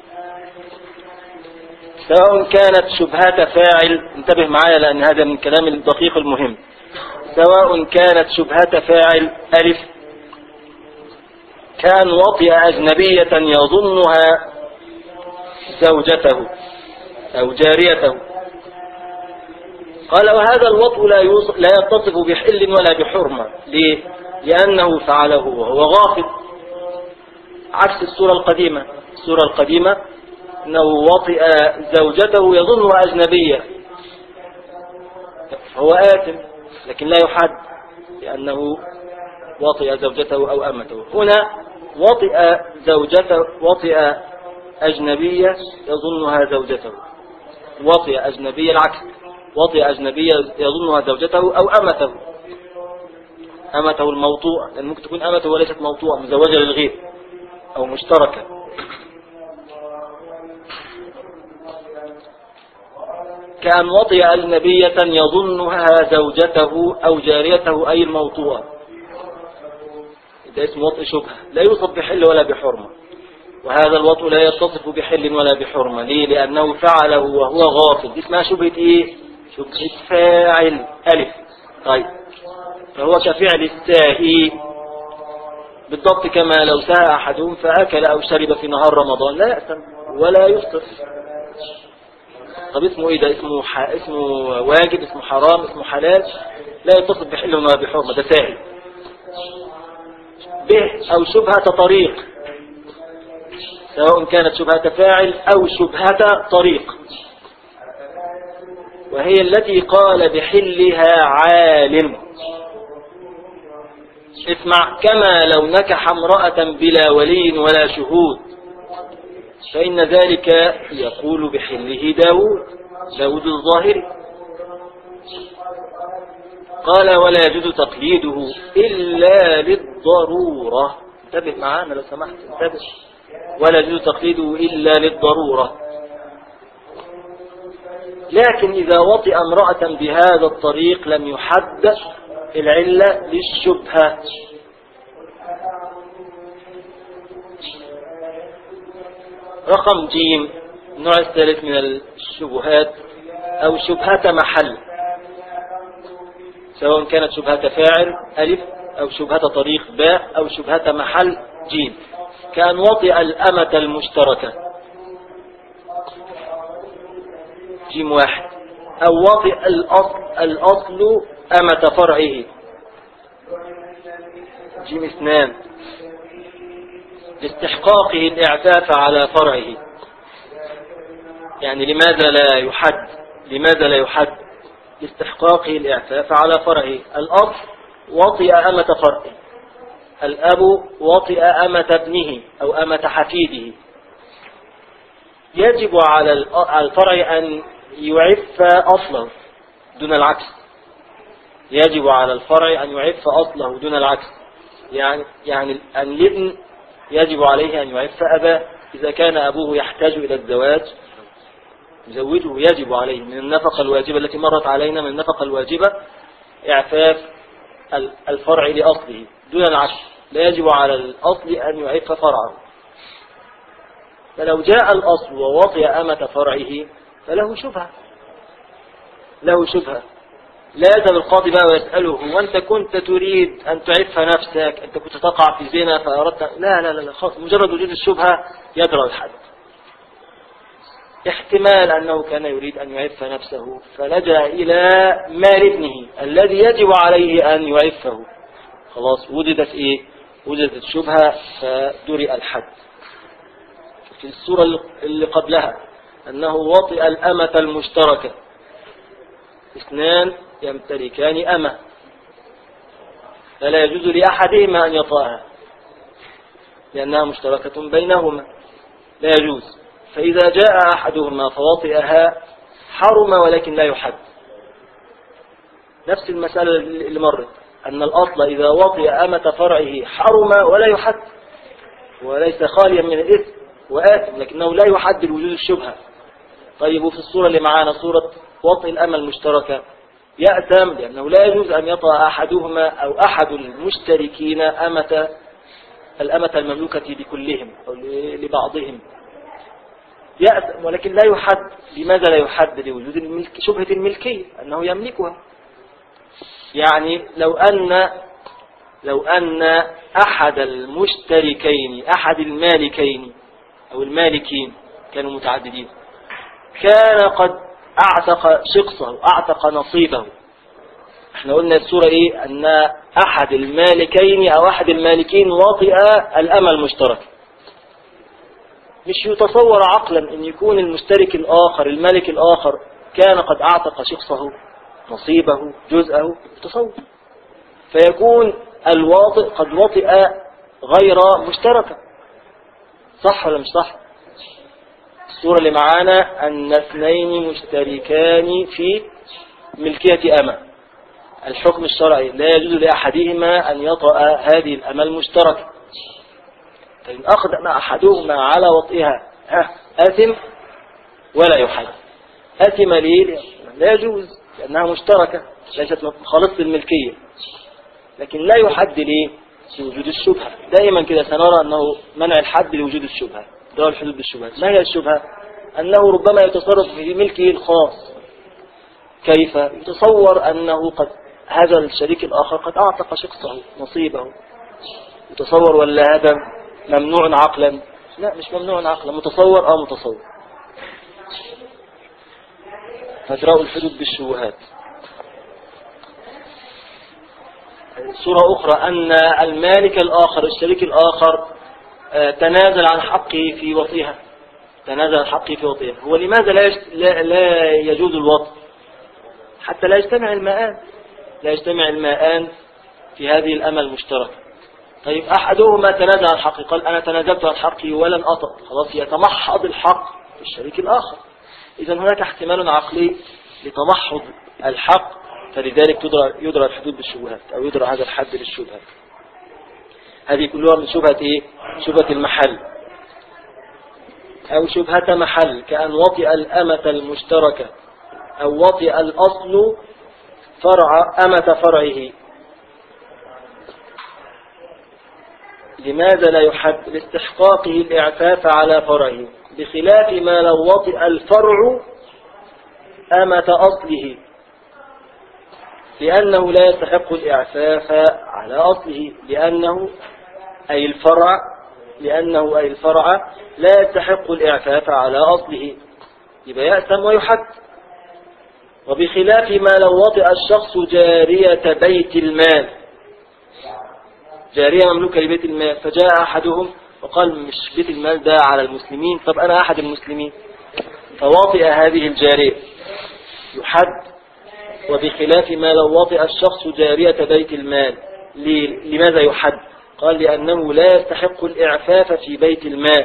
سواء كانت شبهة فاعل انتبه معايا لأن هذا من كلام الدقيق المهم سواء كانت شبهة فاعل ألف كان وطئ أجنبية يظنها زوجته أو جاريته قال وهذا الوطء لا, يوص... لا يتصف بحل ولا بحرمة ليه؟ لأنه فعله وهو غافل عكس الصورة القديمة الصورة القديمة أنه وطئ زوجته يظنها أجنبية فهو آثم لكن لا يحد لأنه وطئ زوجته أو أمته هنا وطئ زوجته وطئ أجنبية يظنها زوجته وطئ أجنبية العكس وطئ أجنبية يظنها زوجته أو أمته أمته الموطوع لأن ممكن تكون أمته وليست موطوعة مزوجة للغير أو مشتركة كأن وطئ أجنبية يظنها زوجته أو جاريته أي الموطوعة ده اسمه وطئ شبهة لا يوصف بحل ولا بحرمة وهذا الوطء لا يتصف بحل ولا بحرمة ليه لأنه فعله وهو غافل دي اسمها شبهة ايه شبهة فاعل ألف طيب فهو كفعل الساهي بالضبط كما لو سهى أحدهم فأكل أو شرب في نهار رمضان لا يأثم ولا يفطر طب اسمه ايه ده اسمه ح... اسمه واجب اسمه حرام اسمه حلال لا يتصف بحل ولا بحرمة ده ساهي به أو شبهة طريق سواء كانت شبهة فاعل أو شبهة طريق وهي التي قال بحلها عالم اسمع كما لو نكح امرأة بلا ولي ولا شهود فإن ذلك يقول بحله داود داود الظاهري قال ولا يجوز تقليده إلا للضرورة انتبه معانا لو سمحت انتبه ولا يجوز تقليده إلا للضرورة لكن إذا وطئ امرأة بهذا الطريق لم يحد العلة للشبهة رقم جيم النوع الثالث من الشبهات أو شبهة محل سواء كانت شبهة فاعل ألف أو شبهة طريق باء أو شبهة محل جيم كان وطئ الأمة المشتركة جيم واحد أو وطئ الأصل, الأصل أمة فرعه جيم اثنان لاستحقاقه الإعفاف على فرعه يعني لماذا لا يحد لماذا لا يحد لاستحقاقه الإعفاف على فرعه الأب وطئ أمة فرعه الأب وطئ أمة ابنه أو أمة حفيده يجب على الفرع أن يعف أصله دون العكس يجب على الفرع أن يعف أصله دون العكس يعني يعني أن الابن يجب عليه أن يعف أباه إذا كان أبوه يحتاج إلى الزواج يزوجه يجب عليه من النفقة الواجبة التي مرت علينا من النفقة الواجبة إعفاف الفرع لأصله دون العكس لا يجب على الأصل أن يعف فرعه فلو جاء الأصل ووطي أمة فرعه فله شبهة له شبهة لا يذهب القاضي بقى ويسأله وانت كنت تريد ان تعف نفسك انت كنت تقع في زنا فاردت لا لا لا خلاص مجرد وجود الشبهة يدرى الحد احتمال انه كان يريد ان يعف نفسه فلجأ الى مال ابنه الذي يجب عليه ان يعفه خلاص وجدت ايه وجدت الشبهة فدرئ الحد في السورة اللي قبلها انه وطئ الامة المشتركة اثنان يمتلكان أمة فلا يجوز لأحدهما أن يطاها لأنها مشتركة بينهما لا يجوز فإذا جاء أحدهما فوطئها حرم ولكن لا يحد نفس المسألة اللي مرت أن الأصل إذا وطئ أمة فرعه حرم ولا يحد وليس خاليا من الإثم وآثم لكنه لا يحد لوجود الشبهة طيب وفي الصورة اللي معانا صورة وطئ الأمة المشتركة يأتم لأنه لا يجوز أن يطأ أحدهما أو أحد المشتركين أمة الأمة المملوكة لكلهم أو لبعضهم يأتم ولكن لا يحد لماذا لا يحد لوجود الملك شبهة الملكية أنه يملكها يعني لو أن لو أن أحد المشتركين أحد المالكين أو المالكين كانوا متعددين كان قد اعتق شقصه اعتق نصيبه احنا قلنا السورة ايه ان احد المالكين او احد المالكين وطئ الامل المشترك مش يتصور عقلا ان يكون المشترك الاخر الملك الاخر كان قد اعتق شخصه نصيبه جزءه تصور فيكون الواطئ قد وطئ غير مشتركة صح ولا مش صح الصورة اللي معانا أن اثنين مشتركان في ملكية أمة الحكم الشرعي لا يجوز لأحدهما أن يطأ هذه الأمة المشتركة فإن أخذ أحدهما على وطئها ها أثم ولا يحد أثم ليه لا يجوز لأنها مشتركة ليست خالصة الملكية لكن لا يحد ليه لوجود الشبهة دائما كده سنرى أنه منع الحد لوجود الشبهة ده الحدود بالشبهات ما هي الشبهة أنه ربما يتصرف في ملكه الخاص كيف يتصور أنه قد هذا الشريك الآخر قد أعتق شخصه نصيبه يتصور ولا هذا ممنوع عقلا لا مش ممنوع عقلا متصور أو متصور فترأوا الحدود بالشبهات صورة أخرى أن المالك الآخر الشريك الآخر آه، تنازل عن حقه في وطئها تنازل عن حقه في وطئها هو لماذا لا, لا, لا يجوز الوطء حتى لا يجتمع الماءان لا يجتمع الماءان في هذه الأمل المشتركة طيب أحدهما تنازل عن حقه قال أنا تنازلت عن حقي ولن أطأ خلاص يتمحض الحق في الشريك الآخر إذا هناك احتمال عقلي لتمحض الحق فلذلك يدرى, يدرى الحدود بالشبهات أو يدرى هذا الحد بالشبهات هذه كلها من شبهة إيه؟ شبهة المحل أو شبهة محل كأن وطئ الأمة المشتركة أو وطئ الأصل فرع أمة فرعه لماذا لا يحد لاستحقاقه الإعفاف على فرعه بخلاف ما لو وطئ الفرع أمة أصله لأنه لا يستحق الإعفاف على أصله لأنه أي الفرع لأنه أي الفرع لا يستحق الإعفاف على أصله يبقى يأثم ويحد وبخلاف ما لو وطئ الشخص جارية بيت المال جارية مملوكة لبيت المال فجاء أحدهم وقال مش بيت المال ده على المسلمين طب أنا أحد المسلمين فواطئ هذه الجارية يحد وبخلاف ما لو وطئ الشخص جارية بيت المال ليه؟ لماذا يحد قال لأنه لا يستحق الإعفاف في بيت المال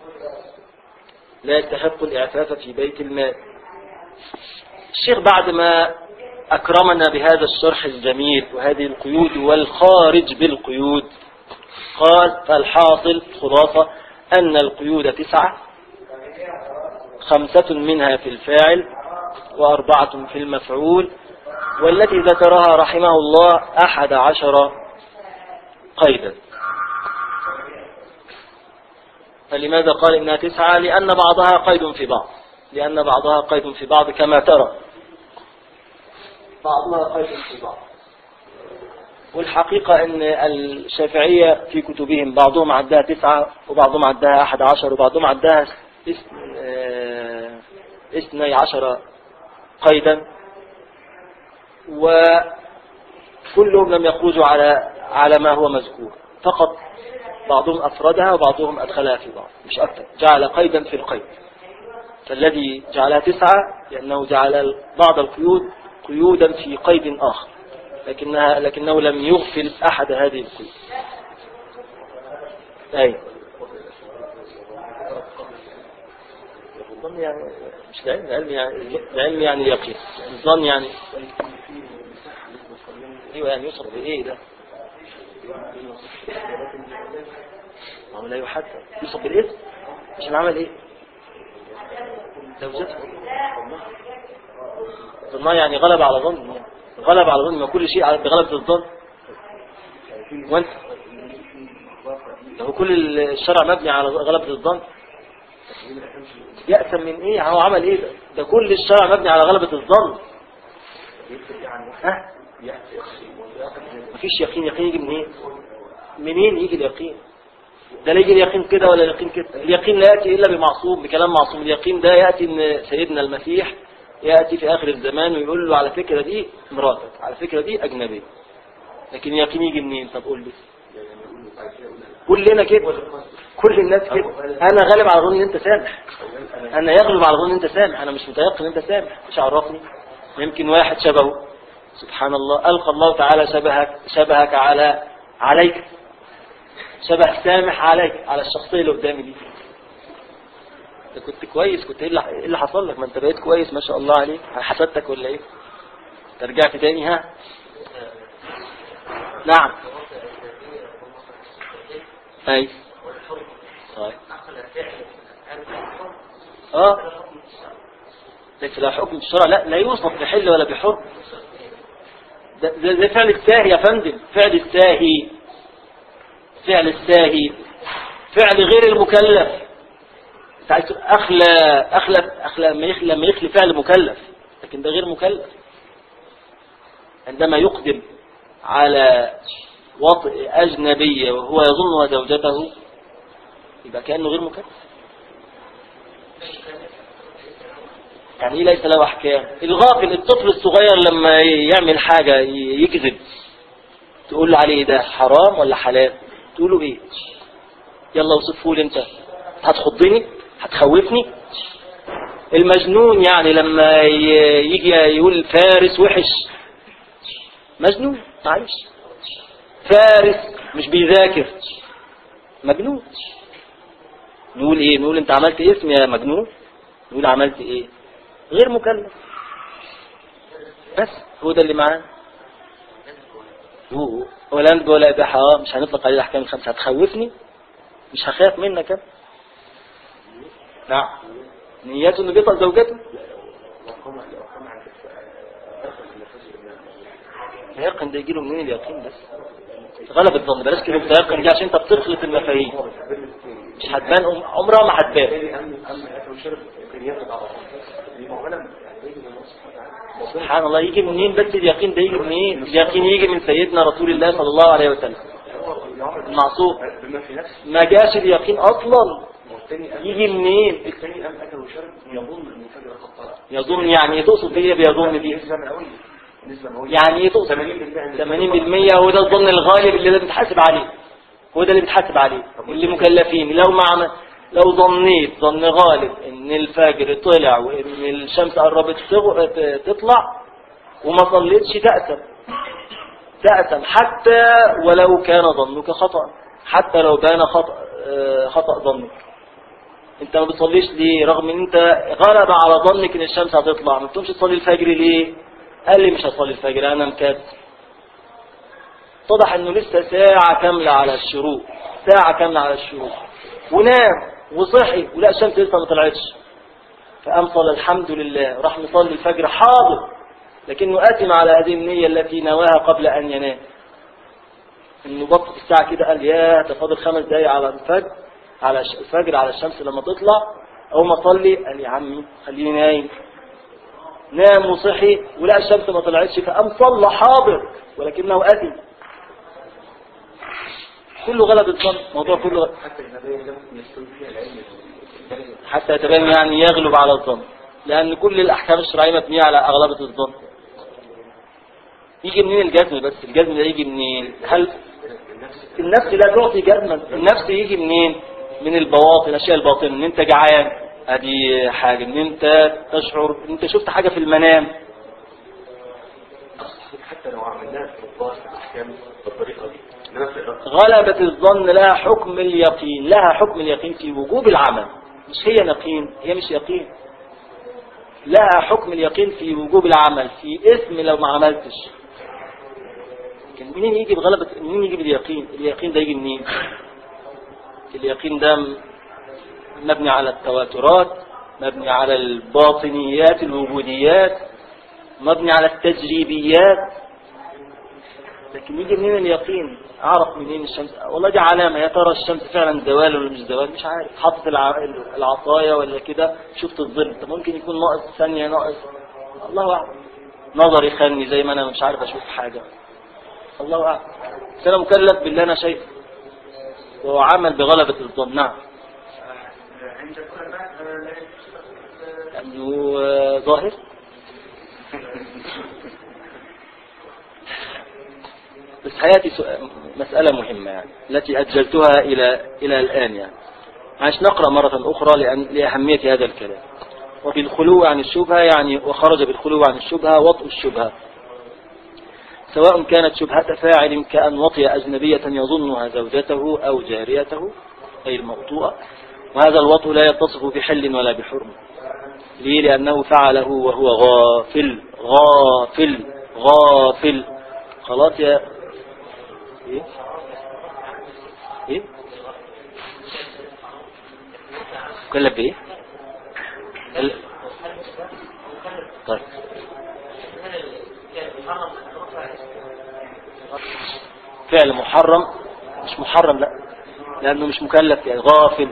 لا يستحق الإعفاف في بيت المال الشيخ بعد ما أكرمنا بهذا الشرح الجميل وهذه القيود والخارج بالقيود قال فالحاصل خلاصة أن القيود تسعة خمسة منها في الفاعل وأربعة في المفعول والتي ذكرها رحمه الله أحد عشر قيدا فلماذا قال إنها تسعة لأن بعضها قيد في بعض لأن بعضها قيد في بعض كما ترى بعضها قيد في بعض والحقيقة أن الشافعية في كتبهم بعضهم عدها تسعة وبعضهم عدها أحد عشر وبعضهم عدها اثن- آه، اثني عشر قيدا وكلهم لم يخرجوا على على ما هو مذكور فقط بعضهم أفردها وبعضهم أدخلها في بعض مش أكثر جعل قيدا في القيد فالذي جعلها تسعة لأنه جعل بعض القيود قيودا في قيد آخر لكنها لكنه لم يغفل أحد هذه القيود أي الظن يعني مش العلم العلم يعني العلم يعني اليقين الظن يعني ايوه يعني يوصف بايه ده ما هو لا يحدد يوصف بالاسم عشان عمل ايه زوجته ظنها يعني غلب على ظن يعني. غلب على ظن ما كل شيء على- بغلبة الظن وانت هو كل الشرع مبني على غلبة الظن يأسم من ايه هو عمل ايه ده, ده كل الشرع مبني على غلبة الظن ها مفيش يقين يقين يجي منين منين يجي اليقين ده لا يجي اليقين كده ولا اليقين كده اليقين لا يأتي إلا بمعصوم بكلام معصوم اليقين ده يأتي ان سيدنا المسيح يأتي في آخر الزمان ويقول له على فكرة دي مراتك على فكرة دي أجنبية لكن اليقين يجي منين طب قول لي كلنا كده كل الناس كده انا غالب على ظن ان انت سامح انا يغلب على ظن ان انت سامح انا مش متيقن ان انت سامح مش عرفني يمكن واحد شبهه سبحان الله القى الله تعالى شبهك شبهك على عليك شبه سامح عليك على الشخصيه اللي قدامي دي انت كنت كويس كنت ايه اللي إيه اللي حصل لك ما انت بقيت كويس ما شاء الله عليك حسدتك ولا ايه أنت رجعت تاني ها نعم اي طيب اه ليس لا حكم الشرع لا لا يوصف بحل ولا بحر ده, ده, ده فعل الساهي يا فندم فعل الساهي فعل الساهي فعل غير المكلف أنت عايز تقول اخلى اخلى اخلى لما يخلى لما يخلي فعل مكلف لكن ده غير مكلف عندما يقدم على وطئ أجنبية وهو يظنها زوجته يبقى كأنه غير مكلف يعني ايه ليس له احكام الغافل الطفل الصغير لما يعمل حاجة يكذب تقول له عليه ده حرام ولا حلال تقول له ايه يلا وصفه لي انت هتخضني هتخوفني المجنون يعني لما ي- يجي يقول فارس وحش مجنون معلش فارس مش بيذاكر مجنون نقول ايه نقول انت عملت اسم يا مجنون نقول عملت ايه غير مكلف بس هو ده اللي معاه هو ولا انت ولا اباحه اه مش هنطلق عليه الاحكام الخمسه هتخوفني مش هخاف منك أنا. نعم نيته انه بيطلق زوجته اليقين ده يجيله منين اليقين بس غلب الظن بلاش كلمة اليقين دي عشان انت بتخلط المفاهيم مش هتبان عم- عمرها ما هتبان سبحان الله يجي منين بس اليقين ده يجي منين اليقين يجي من سيدنا رسول الله صلى الله عليه وسلم المعصوم بما في نفس ما جاش اليقين اصلا والثاني قام يجي منين الثاني قام اكل وشرب يظن ان الفجر قد طلع يظن يعني ايه تقصد ايه بيظن دي نسبة مئوية نسبة مئوية يعني ايه تقصد 80% هو ده الظن الغالب اللي لازم تحاسب عليه هو ده اللي بتحاسب عليه اللي مكلفين لو ما عمل لو ظنيت ظن غالب ان الفجر طلع وان الشمس قربت تغ- ت- تطلع وما صليتش تأثم تأثم حتى ولو كان ظنك خطأ حتى لو بان خطأ آه، خطأ ظنك انت ما بتصليش ليه رغم ان انت غلب على ظنك ان الشمس هتطلع ما بتقومش تصلي الفجر ليه قال لي مش هصلي الفجر انا مكسل اتضح انه لسه ساعة كاملة على الشروق ساعة كاملة على الشروق ونام وصحي ولا الشمس لسه ما طلعتش فقام صلى الحمد لله راح مصلي الفجر حاضر لكنه أتم على هذه النية التي نواها قبل أن ينام انه بطل الساعة كده قال يا تفاضل خمس دقايق على الفجر على الش- الفجر على الشمس لما تطلع أول ما أصلي قال يا عمي خليني نايم نام وصحي ولقى الشمس ما طلعتش فقام صلى حاضر ولكنه أتي كله غلب الظن موضوع كله غلب. حتى النبي ده ممكن يستوي فيها العلم حتى يتبين يعني يغلب على الظن لأن كل الأحكام الشرعية مبنية على أغلبة الظن يجي منين الجزم بس الجزم ده يجي منين هل النفس النفس لا تعطي جزما النفس يجي منين من البواطن الاشياء الباطنه ان انت جعان ادي حاجه ان انت تشعر ان انت شفت حاجه في المنام حتى لو عملناها في الظاهر في الاحكام بالطريقه دي انما في الإرادة غلبة الظن لها حكم اليقين لها حكم اليقين في وجوب العمل مش هي يقين هي مش يقين لها حكم اليقين في وجوب العمل في اسم لو ما عملتش لكن منين يجي بغلبة منين يجي باليقين اليقين ده يجي منين اليقين ده م- مبني على التواترات مبني على الباطنيات الوجوديات مبني على التجريبيات لكن يجي منين اليقين اعرف منين الشمس والله دي علامة يا ترى الشمس فعلا زوال ولا مش زوال مش عارف حاطط الع- العصاية ولا كده شفت الظل طب ممكن يكون ناقص ثانية ناقص الله اعلم نظري خاني زي ما انا مش عارف اشوف حاجة الله اعلم بس انا مكلف باللي انا شايفه وهو عمل بغلبة الظن نعم عند العلماء لا لأنه آه، ظاهر بس حياتي سؤال- مسألة مهمة يعني التي أجلتها إلى إلى الآن يعني عايش نقرأ مرة أخرى لأن لأهمية هذا الكلام وبالخلو عن الشبهة يعني وخرج بالخلو عن الشبهة وطء الشبهة سواء كانت شبهة فاعل كأن وطي أجنبية يظنها زوجته أو جاريته أي الموطوءة وهذا الوطء لا يتصف بحل ولا بحرم ليه لأنه فعله وهو غافل غافل غافل خلاص يا ايه ايه مكلف بايه ال... طيب فعل محرم مش محرم لا لانه مش مكلف يعني غافل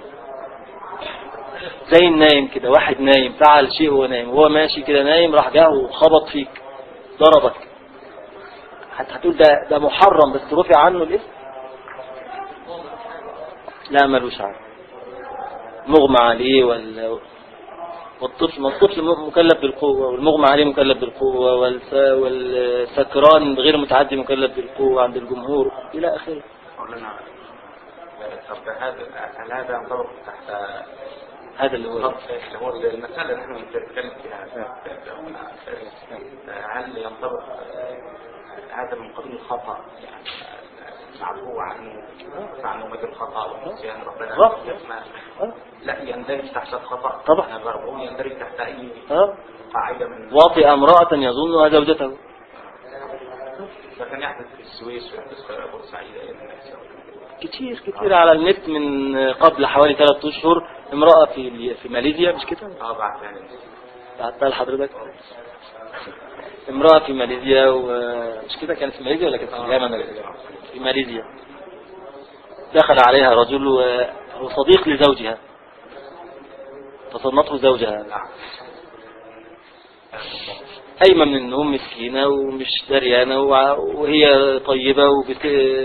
زي النايم كده واحد نايم فعل شيء وهو نايم وهو ماشي كده نايم راح جه وخبط فيك ضربك حتى هتقول ده ده محرم بس رفع عنه الاسم لا ملوش عارف مغمى عليه ولا والطفل ما الطفل مكلف بالقوة والمغمى عليه مكلف بالقوة والس... والسكران غير متعدي مكلف بالقوة عند الجمهور إلى آخره مولانا طب هذا هل هذا ينطبق تحت هذا اللي هو خط اللي هو المسألة اللي احنا بنتكلم فيها هل ينطبق هذا من قبيل الخطأ يعني معفو عنه عنه مثل الخطأ والنسيان ربنا غلط. يسمع آه. لا يندرج تحت الخطأ طبعا. أنا بقول يندرج تحت أي آه. قاعدة من واطئ امرأة يظنها زوجته ده كان يحدث في السويس ويحدث في بورسعيد أيام الناس كتير كتير على النت من قبل حوالي ثلاثة أشهر امرأة في في ماليزيا مش كده؟ اه بعد يعني بعتها لحضرتك امرأة في ماليزيا ومش كده كانت في ماليزيا ولا كانت في اليمن في ماليزيا دخل عليها رجل وهو صديق لزوجها فصدمته زوجها نعم قايمة من النوم مسكينة ومش دريانة وع- وهي طيبة وبت...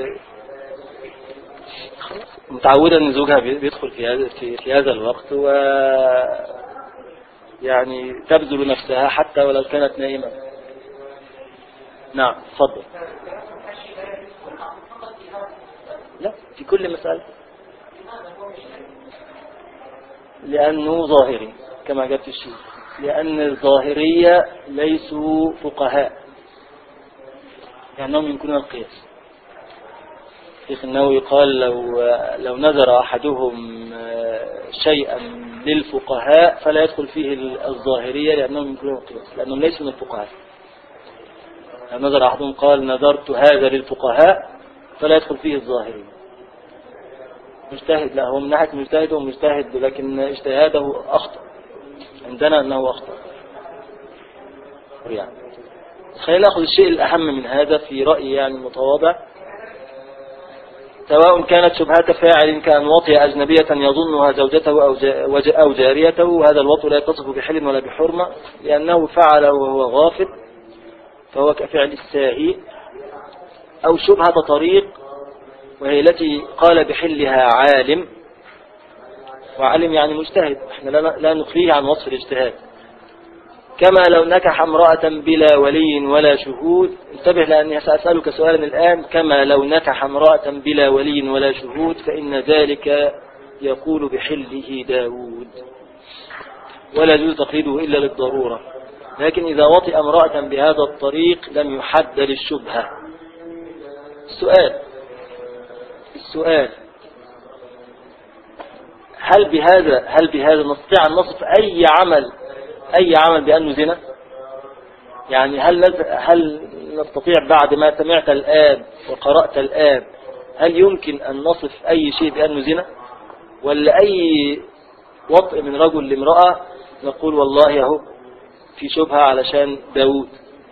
متعودة ان زوجها بي- بيدخل في هذا في, في هذا الوقت و يعني تبذل نفسها حتى ولو كانت نائمة نعم تفضل لا في كل مسألة لأنه ظاهري كما جاء في الشيء لأن الظاهرية ليسوا فقهاء لأنهم يمكنون القياس شيخ النووي قال لو لو نذر أحدهم شيئا للفقهاء فلا يدخل فيه الظاهرية لأنهم يمكنون القياس لأنهم ليسوا من الفقهاء لو نذر أحدهم قال نذرت هذا للفقهاء فلا يدخل فيه الظاهرية مجتهد لا هو من ناحية مجتهد هو مجتهد لكن اجتهاده أخطأ عندنا أنه أخطأ يعني خلينا نأخذ الشيء الأهم من هذا في رأيي يعني متواضع سواء كانت شبهات فاعل كان وطئ أجنبية يظنها زوجته أو جا- وج- أو جاريته وهذا الوطء لا يتصف بحل ولا بحرمة لأنه فعل وهو غافل فهو كفعل الساهي أو شبهة طريق وهي التي قال بحلها عالم وعالم يعني مجتهد احنا لا لا نخليه عن وصف الاجتهاد كما لو نكح امرأة بلا ولي ولا شهود انتبه لأني سأسألك سؤالا الآن كما لو نكح امرأة بلا ولي ولا شهود فإن ذلك يقول بحله داود ولا يجوز تقليده إلا للضرورة لكن إذا وطئ امرأة بهذا الطريق لم يحد للشبهة السؤال السؤال هل بهذا هل بهذا نستطيع أن نصف أي عمل أي عمل بأنه زنا يعني هل نز- هل نستطيع بعد ما سمعت الآن وقرأت الآن هل يمكن أن نصف أي شيء بأنه زنا ولا أي وطء من رجل لامرأة نقول والله أهو في شبهة علشان داود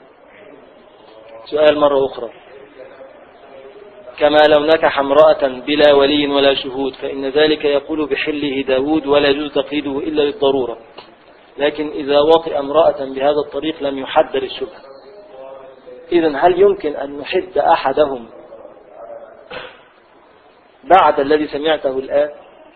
سؤال مرة أخرى كما لو نكح امرأة بلا ولي ولا شهود فإن ذلك يقول بحله داود ولا يجوز تقييده إلا للضرورة لكن إذا وطئ امرأة بهذا الطريق لم يحد للشبهة إذا هل يمكن أن نحد أحدهم بعد الذي سمعته الآن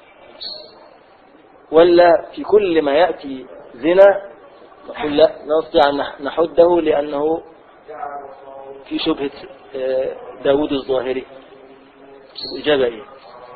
ولا في كل ما يأتي زنا نقول لا لا نستطيع أن نحده لأنه في شبهة آه، داود الظاهري الإجابة إيه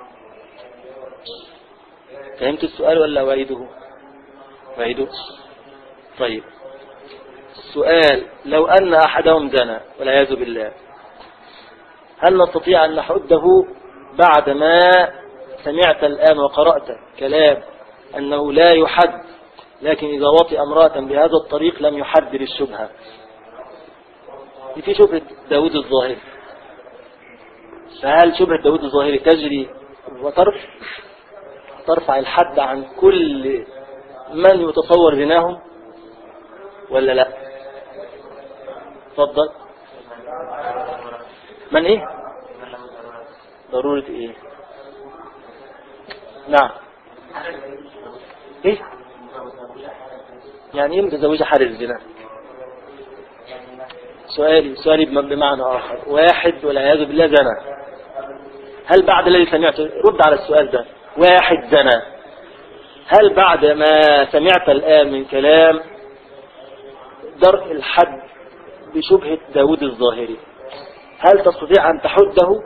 فهمت السؤال ولا أعيده أعيده طيب السؤال لو أن أحدهم زنى والعياذ بالله هل نستطيع أن نحده بعد ما سمعت الآن وقرأت كلام أنه لا يحد لكن إذا وطئ امرأة بهذا الطريق لم يحد للشبهة دي في شبهة داود الظاهري فهل شبهة داود الظاهري تجري وترفع ترفع الحد عن كل من يتصور زناهم ولا لا تفضل من ايه ضرورة ايه نعم ايه يعني ايه متزوجة حال الزنا سؤالي سؤالي بم- بمعنى آخر واحد والعياذ بالله زنى هل بعد الذي سمعته رد على السؤال ده واحد زنى هل بعد ما سمعت الآن من كلام درء الحد بشبهة داود الظاهري هل تستطيع أن تحده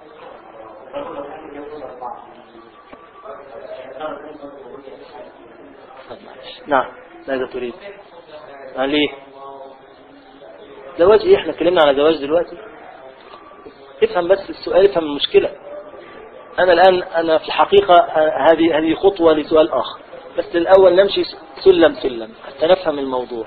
نعم ماذا تريد آه، ليه زواج ايه احنا اتكلمنا على زواج دلوقتي افهم بس السؤال افهم المشكلة انا الان انا في الحقيقة آه، هذه هذه خطوة لسؤال اخر بس الاول نمشي سلم سلم حتى نفهم الموضوع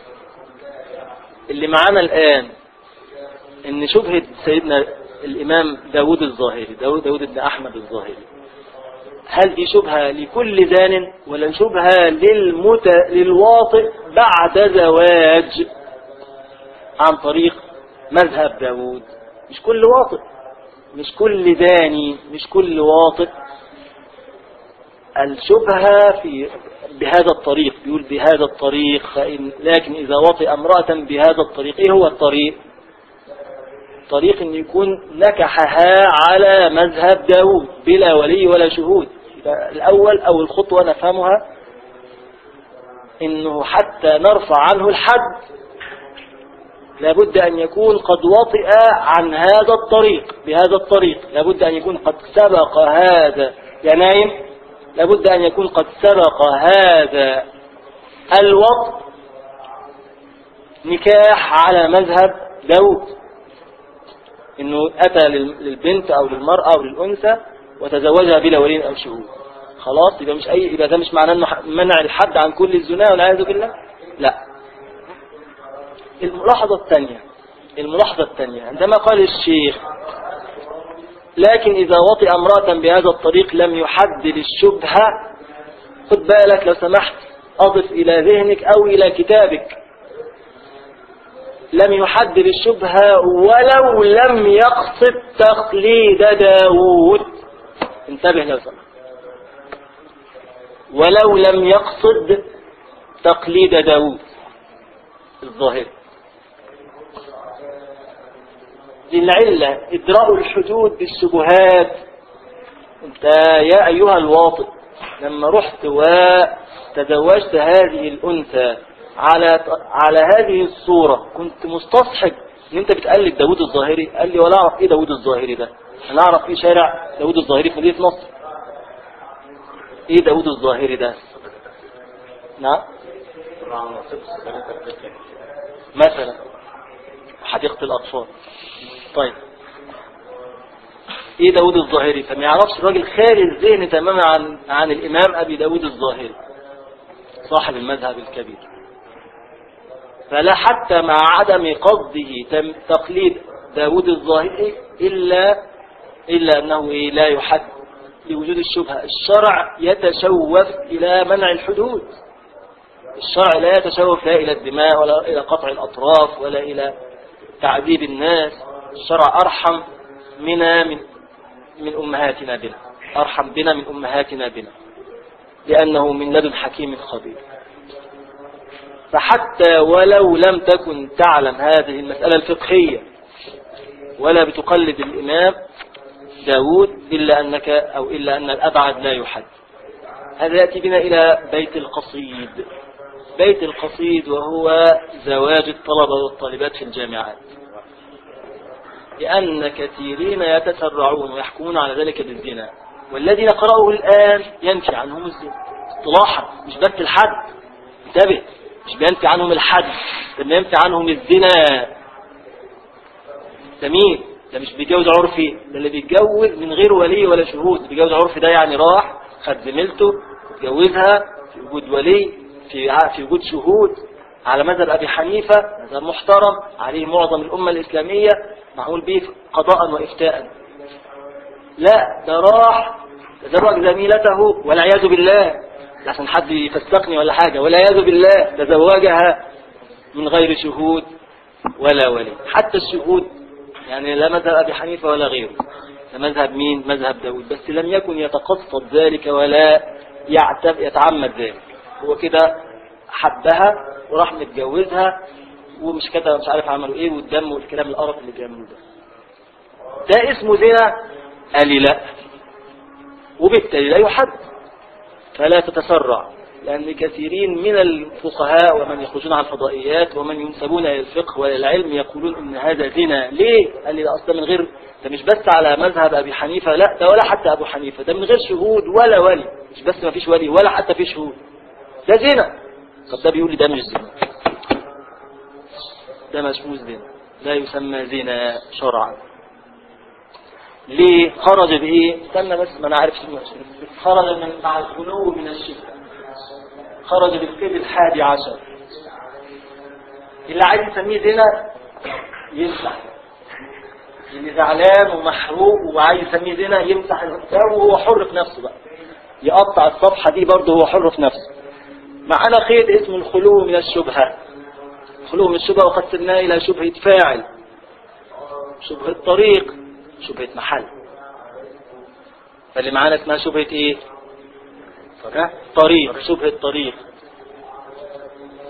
اللي معانا الان ان شبهة سيدنا الامام داود الظاهري داود, داود بن احمد الظاهري هل دي شبهة لكل زان ولا شبهة للمت... للواطئ بعد زواج عن طريق مذهب داود مش كل واطئ مش كل داني مش كل واطئ الشبهة في بهذا الطريق يقول بهذا الطريق فإن لكن إذا وطئ امرأة بهذا الطريق إيه هو الطريق طريق أن يكون نكحها على مذهب داود بلا ولي ولا شهود يبقى الأول أو الخطوة نفهمها إنه حتى نرفع عنه الحد لابد أن يكون قد وطئ عن هذا الطريق بهذا الطريق لابد أن يكون قد سبق هذا يا نايم لابد أن يكون قد سبق هذا الوطء نكاح على مذهب داود انه اتى لل- للبنت او للمرأة او للانثى وتزوجها بلا ولي او شهود خلاص يبقى مش اي يبقى ده مش معناه انه ح- منع الحد عن كل الزنا والعياذ بالله لا الملاحظة الثانية الملاحظة الثانية عندما قال الشيخ لكن إذا وطئ امرأة بهذا الطريق لم يحدد الشبهة خد بالك لو سمحت أضف إلى ذهنك أو إلى كتابك لم يحدد الشبهة ولو لم يقصد تقليد داود انتبه لو سمحت ولو لم يقصد تقليد داود الظاهر دي العلة إدراء الحدود بالشبهات انت يا أيها الواطئ لما رحت وتزوجت هذه الأنثى على على هذه الصورة كنت مستصحب ان انت بتقلد داود الظاهري قال لي ولا اعرف ايه داود الظاهري ده انا اعرف ايه شارع داود الظاهري في مدينة نصر ايه داود الظاهري ده نعم طبعا ست ثلاثة بتفرق. مثلا حديقة الأطفال طيب ايه داود الظاهري فما يعرفش الراجل خالي الذهن تماما عن عن الامام ابي داود الظاهري صاحب المذهب الكبير فلا حتى مع عدم قصده تم- تقليد داود الظاهري الا الا انه إيه لا يحد لوجود الشبهه الشرع يتشوف الى منع الحدود الشرع لا يتشوف لا إلى الدماء ولا إلى قطع الأطراف ولا إلى تعذيب الناس الشرع أرحم منا من من أمهاتنا بنا أرحم بنا من أمهاتنا بنا لأنه من لدن حكيم خبير فحتى ولو لم تكن تعلم هذه المسألة الفقهية ولا بتقلد الإمام داود إلا أنك أو إلا أن الأبعد لا يحد هذا يأتي بنا إلى بيت القصيد بيت القصيد وهو زواج الطلبة والطالبات في الجامعات لأن كثيرين يتسرعون ويحكمون على ذلك بالزنا والذي نقرأه الآن ينفي عنهم الزنا اصطلاحا مش بس الحد انتبه مش بينفي عنهم الحد ده ينفي عنهم الزنا ده مين ده مش بيتجوز عرفي ده اللي بيتجوز من غير ولي ولا شهود اللي بيتجوز عرفي ده يعني راح خد زميلته اتجوزها في وجود ولي في ع- في وجود شهود على مذهب ابي حنيفه مذهب محترم عليه معظم الامه الاسلاميه معمول به قضاء وافتاء لا ده راح تزوج زميلته والعياذ بالله عشان حد يفسقني ولا حاجه والعياذ بالله تزوجها من غير شهود ولا ولي حتى الشهود يعني لا مذهب أبي حنيفة ولا غيره ده مذهب مين مذهب داود بس لم يكن يتقصد ذلك ولا يعتب يتعمد ذلك هو كده حبها وراح متجوزها ومش كده مش عارف عملوا ايه والدم والكلام القرف اللي بيعملوه ده ده اسمه زنا قال لي لا وبالتالي لا يحد فلا تتسرع لأن كثيرين من الفقهاء ومن يخرجون على الفضائيات ومن ينسبون إلى الفقه وإلى العلم يقولون إن هذا زنا ليه؟ قال لي ده أصلا من غير ده مش بس على مذهب أبي حنيفة لا ده ولا حتى أبو حنيفة ده من غير شهود ولا ولي مش بس ما فيش ولي ولا حتى في شهود ده زنا طب ده بيقول لي ده مش زنا ده مش زنا لا يسمى زنا شرعا ليه خرج بايه استنى بس ما انا عارف شنو خرج من مع الغلو من الشرك خرج بالقيد الحادي عشر اللي عايز يسميه زنا يمسح اللي زعلان ومحروق وعايز يسميه زنا يمسح الكتاب وهو حر في نفسه بقى يقطع الصفحة دي برضه هو حر في نفسه معانا قيد اسمه الخلو من الشبهة الخلو من الشبهة وقسمناه إلى شبهة فاعل شبهة طريق شبهة محل فاللي معانا اسمها شبهة ايه طريق شبهة طريق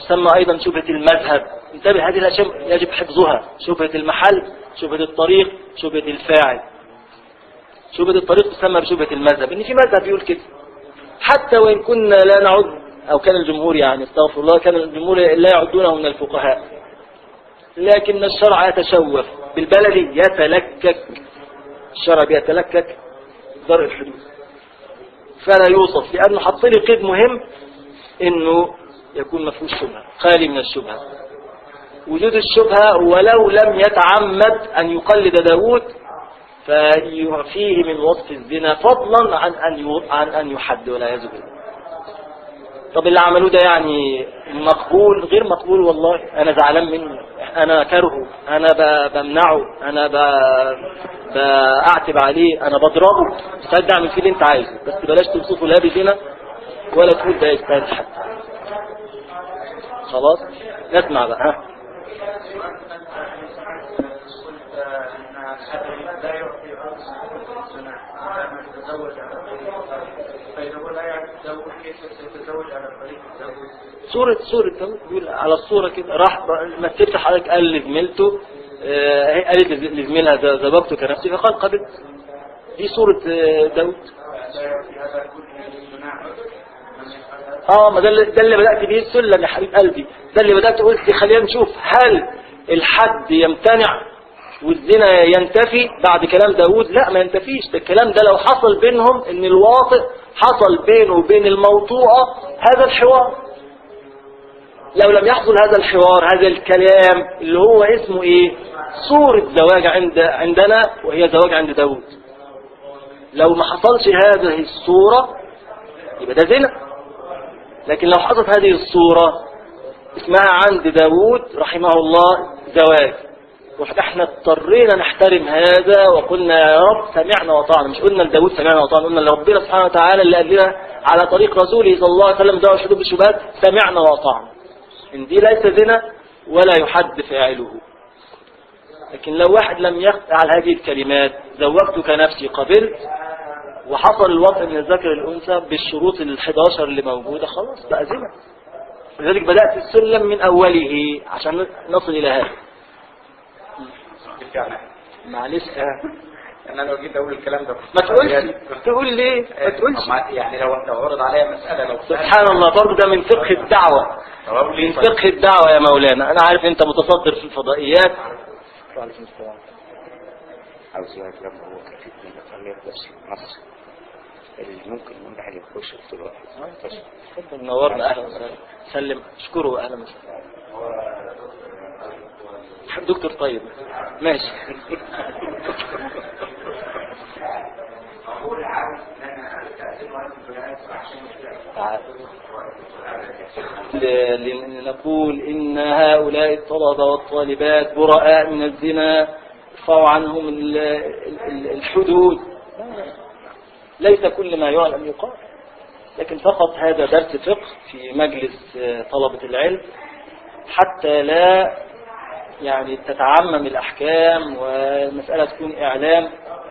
تسمى أيضا شبهة المذهب انتبه هذه الأشياء يجب حفظها شبهة المحل شبهة الطريق شبهة الفاعل شبهة الطريق تسمى بشبهة المذهب إن في مذهب يقول كده حتى وإن كنا لا نعد أو كان الجمهور يعني استغفر الله كان الجمهور لا يعدونه من الفقهاء لكن الشرع يتشوف بالبلد يتلكك الشرع بيتلكك ضرب الحدود فلا يوصف لأنه حط لي قيد مهم إنه يكون ما فيهوش شبهة خالي من الشبهة وجود الشبهة ولو لم يتعمد أن يقلد داود فيه من وصف الزنا فضلا عن أن عن أن يحد ولا يزبل طب اللي عملوه ده يعني مقبول غير مقبول والله أنا زعلان منه أنا كرهه أنا ب- بمنعه أنا ب- بأعتب عليه أنا بضربه مستعد أعمل فيه اللي أنت عايزه بس بلاش توصفه لا بزنا ولا تقول ده يستاهل حد خلاص نسمع بقى ها لا يعطي الزنا عندما يتزوج على طريق فإذا هو لا يعرف الزوج كيف سيتزوج على طريق الزوج صورة صورة داود يقول على الصورة كده راح مثلت حضرتك قال لزميلته آه، هي قالت لز- لزميلها ز- زوجتك نفسي فقال قبلت دي صورة آه، داود لا يعطي هذا كله الزنا من يفعل اه ما ده اللي, ده اللي بدأت به السلم يا حبيب قلبي ده اللي بدأت قلت خلينا نشوف هل الحد يمتنع والزنا ينتفي بعد كلام داود لا ما ينتفيش ده الكلام ده لو حصل بينهم ان الواطئ حصل بينه وبين الموطوءة هذا الحوار لو لم يحصل هذا الحوار هذا الكلام اللي هو اسمه ايه صورة زواج عند عندنا وهي زواج عند داود لو ما حصلش هذه الصورة يبقى ده زنا لكن لو حصلت هذه الصورة اسمها عند داود رحمه الله زواج واحنا اضطرينا نحترم هذا وقلنا يا رب سمعنا وطعنا مش قلنا لداود سمعنا وطعنا قلنا لربنا سبحانه وتعالى اللي قال لنا على طريق رسوله صلى الله عليه وسلم دعوة الشهود بالشبهات سمعنا وطعنا ان دي ليس زنا ولا يحد فاعله لكن لو واحد لم يفعل هذه الكلمات زوجتك نفسي قبلت وحصل الوطء من الذكر الأنثى بالشروط ال 11 اللي موجودة خلاص بقى زنا لذلك بدأت السلم من أوله عشان نصل إلى هذا فعلا معلش انا لو جيت اقول الكلام ده ما تقولش تقول ليه ما تقولش ما- يعني لو لو عرض عليا مسألة لو سبحان الله برضه ده من فقه الدعوة الله من فقه الدعوة يا مولانا أنا عارف أنت متصدر في الفضائيات وعليكم السلام عاوز يعرف لما هو كان في اتنين مقامير بس مصر اللي ممكن من واحد يخش في الوقت تفضل نورنا أهلا وسهلا سلم اشكره أهلا وسهلا دكتور طيب ماشي تعال. ل- لنقول إن هؤلاء الطلبة والطالبات براء من الزنا ارفعوا عنهم ال- ال- الحدود ليس كل ما يعلم يقال لكن فقط هذا درس فقه في مجلس آه، طلبة العلم حتى لا يعني تتعمم الأحكام والمسألة تكون إعلام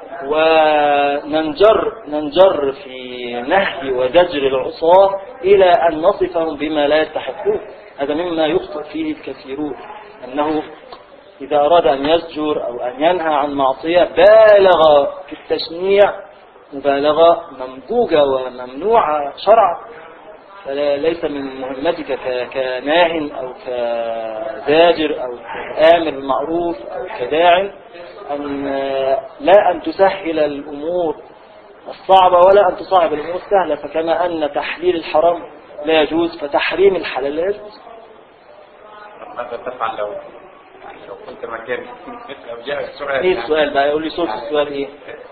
وننجر ننجر في نهي وزجر العصاة إلى أن نصفهم بما لا يستحقون هذا مما يخطئ فيه الكثيرون أنه إذا أراد أن يزجر أو أن ينهى عن معصية بالغ في التشنيع مبالغة ممزوجة وممنوعة شرعا فليس من مهمتك ك- كناه أو كزاجر أو كآمر بالمعروف أو كداع أن لا أن تسهل الأمور الصعبة ولا أن تصعب الأمور السهلة فكما أن تحليل الحرام لا يجوز فتحريم الحلال لا يجوز ماذا تفعل لو يعني لو كنت مكاني لو جاء السؤال ايه يعني. السؤال بقى يقول لي صوت السؤال ايه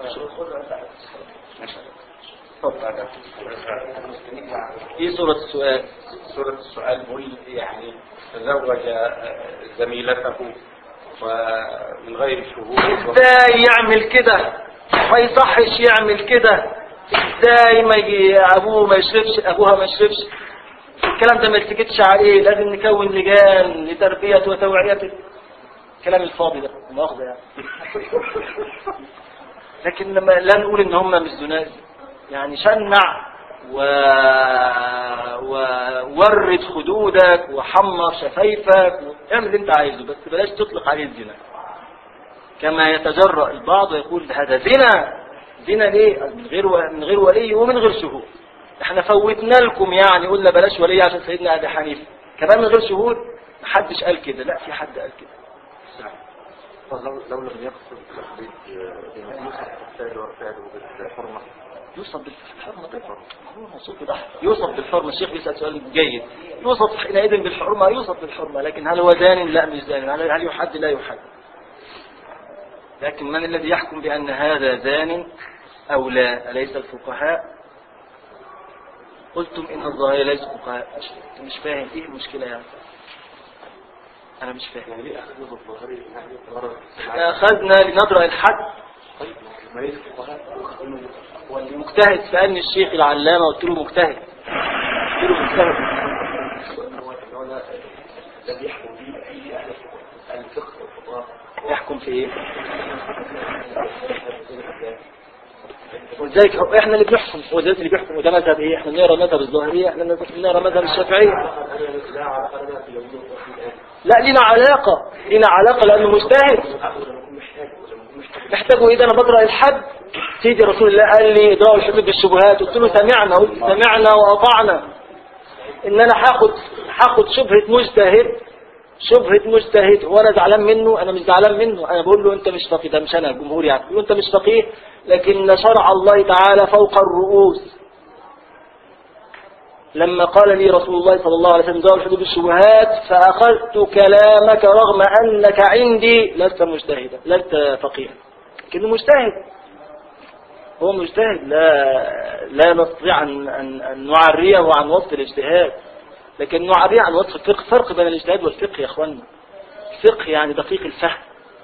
اتفضل. ايه صورة السؤال سورة السؤال بيقول يعني تزوج زميلته ومن غير شهود ازاي يعمل كده ما يصحش يعمل كده ازاي ما يجي ابوه ما يشربش ابوها ما يشربش الكلام ده ما يتسكتش عليه لازم نكون لجان لتربية وتوعية الكلام الفاضي ده مؤاخذة يعني لكن لما لا نقول ان هم مش زناز يعني شنع و... و... وبرد خدودك وحمر شفايفك واعمل اللي انت عايزه بس بلاش تطلق عليه الزنا كما يتجرأ البعض ويقول هذا زنا زنا ليه من غير من غير ولي ومن غير شهود احنا فوتنا لكم يعني قلنا بلاش ولي عشان سيدنا ابي حنيفه كمان من غير شهود محدش قال كده لا في حد قال كده لو لو لم يقصد تقليد يوسف السائل وفعله بالحرمة يوصف بالحرمة بالحرمة هو موصوف بده يوصف بالحرمة الشيخ بيسأل سؤال جيد يوصف حينئذ بالحرمة يوصف بالحرمة لكن هل هو زان لا مش زان هل هل يحد لا يحد لكن من الذي يحكم بأن هذا زان أو لا أليس الفقهاء قلتم إن الظاهرة ليس فقهاء مش, مش فاهم إيه المشكلة يعني أنا مش فاهم يعني ليه أخذ الظاهري يعني غرض احنا أخذنا لنضرأ الحد طيب ما ليس فقهاء واللي مجتهد سألني الشيخ العلامة قلت له مجتهد قلت له مجتهد الذي يحكم به أي أهل الفقه والفقهاء يحكم في ايه ولذلك هو احنا اللي بنحكم هو ذات اللي بيحكم وده مذهب ايه احنا بنقرا مذهب الظاهريه احنا بنقرا مذهب الشافعيه لا لينا علاقه لينا علاقه لانه مجتهد محتاجوا ايه ده انا بقرا الحد سيدي رسول الله قال لي ادراء الحدود بالشبهات قلت له سمعنا قلت سمعنا واطعنا ان انا هاخد هاخد شبهه مجتهد شبهة مجتهد وانا زعلان منه انا مش زعلان منه انا بقول له انت مش فقيه ده مش انا الجمهور يعني بيقول انت مش فقيه لكن شرع الله تعالى فوق الرؤوس لما قال لي رسول الله صلى الله عليه وسلم دار الحدود الشبهات فأخذت كلامك رغم أنك عندي لست مجتهدا لست فقيها لكنه مجتهد هو مجتهد لا لا نستطيع أن, أن, أن نعريه عن وصف الاجتهاد لكن نعريه عن وصف الفقه فرق بين الاجتهاد والفقه يا اخوانا الفقه يعني دقيق الفهم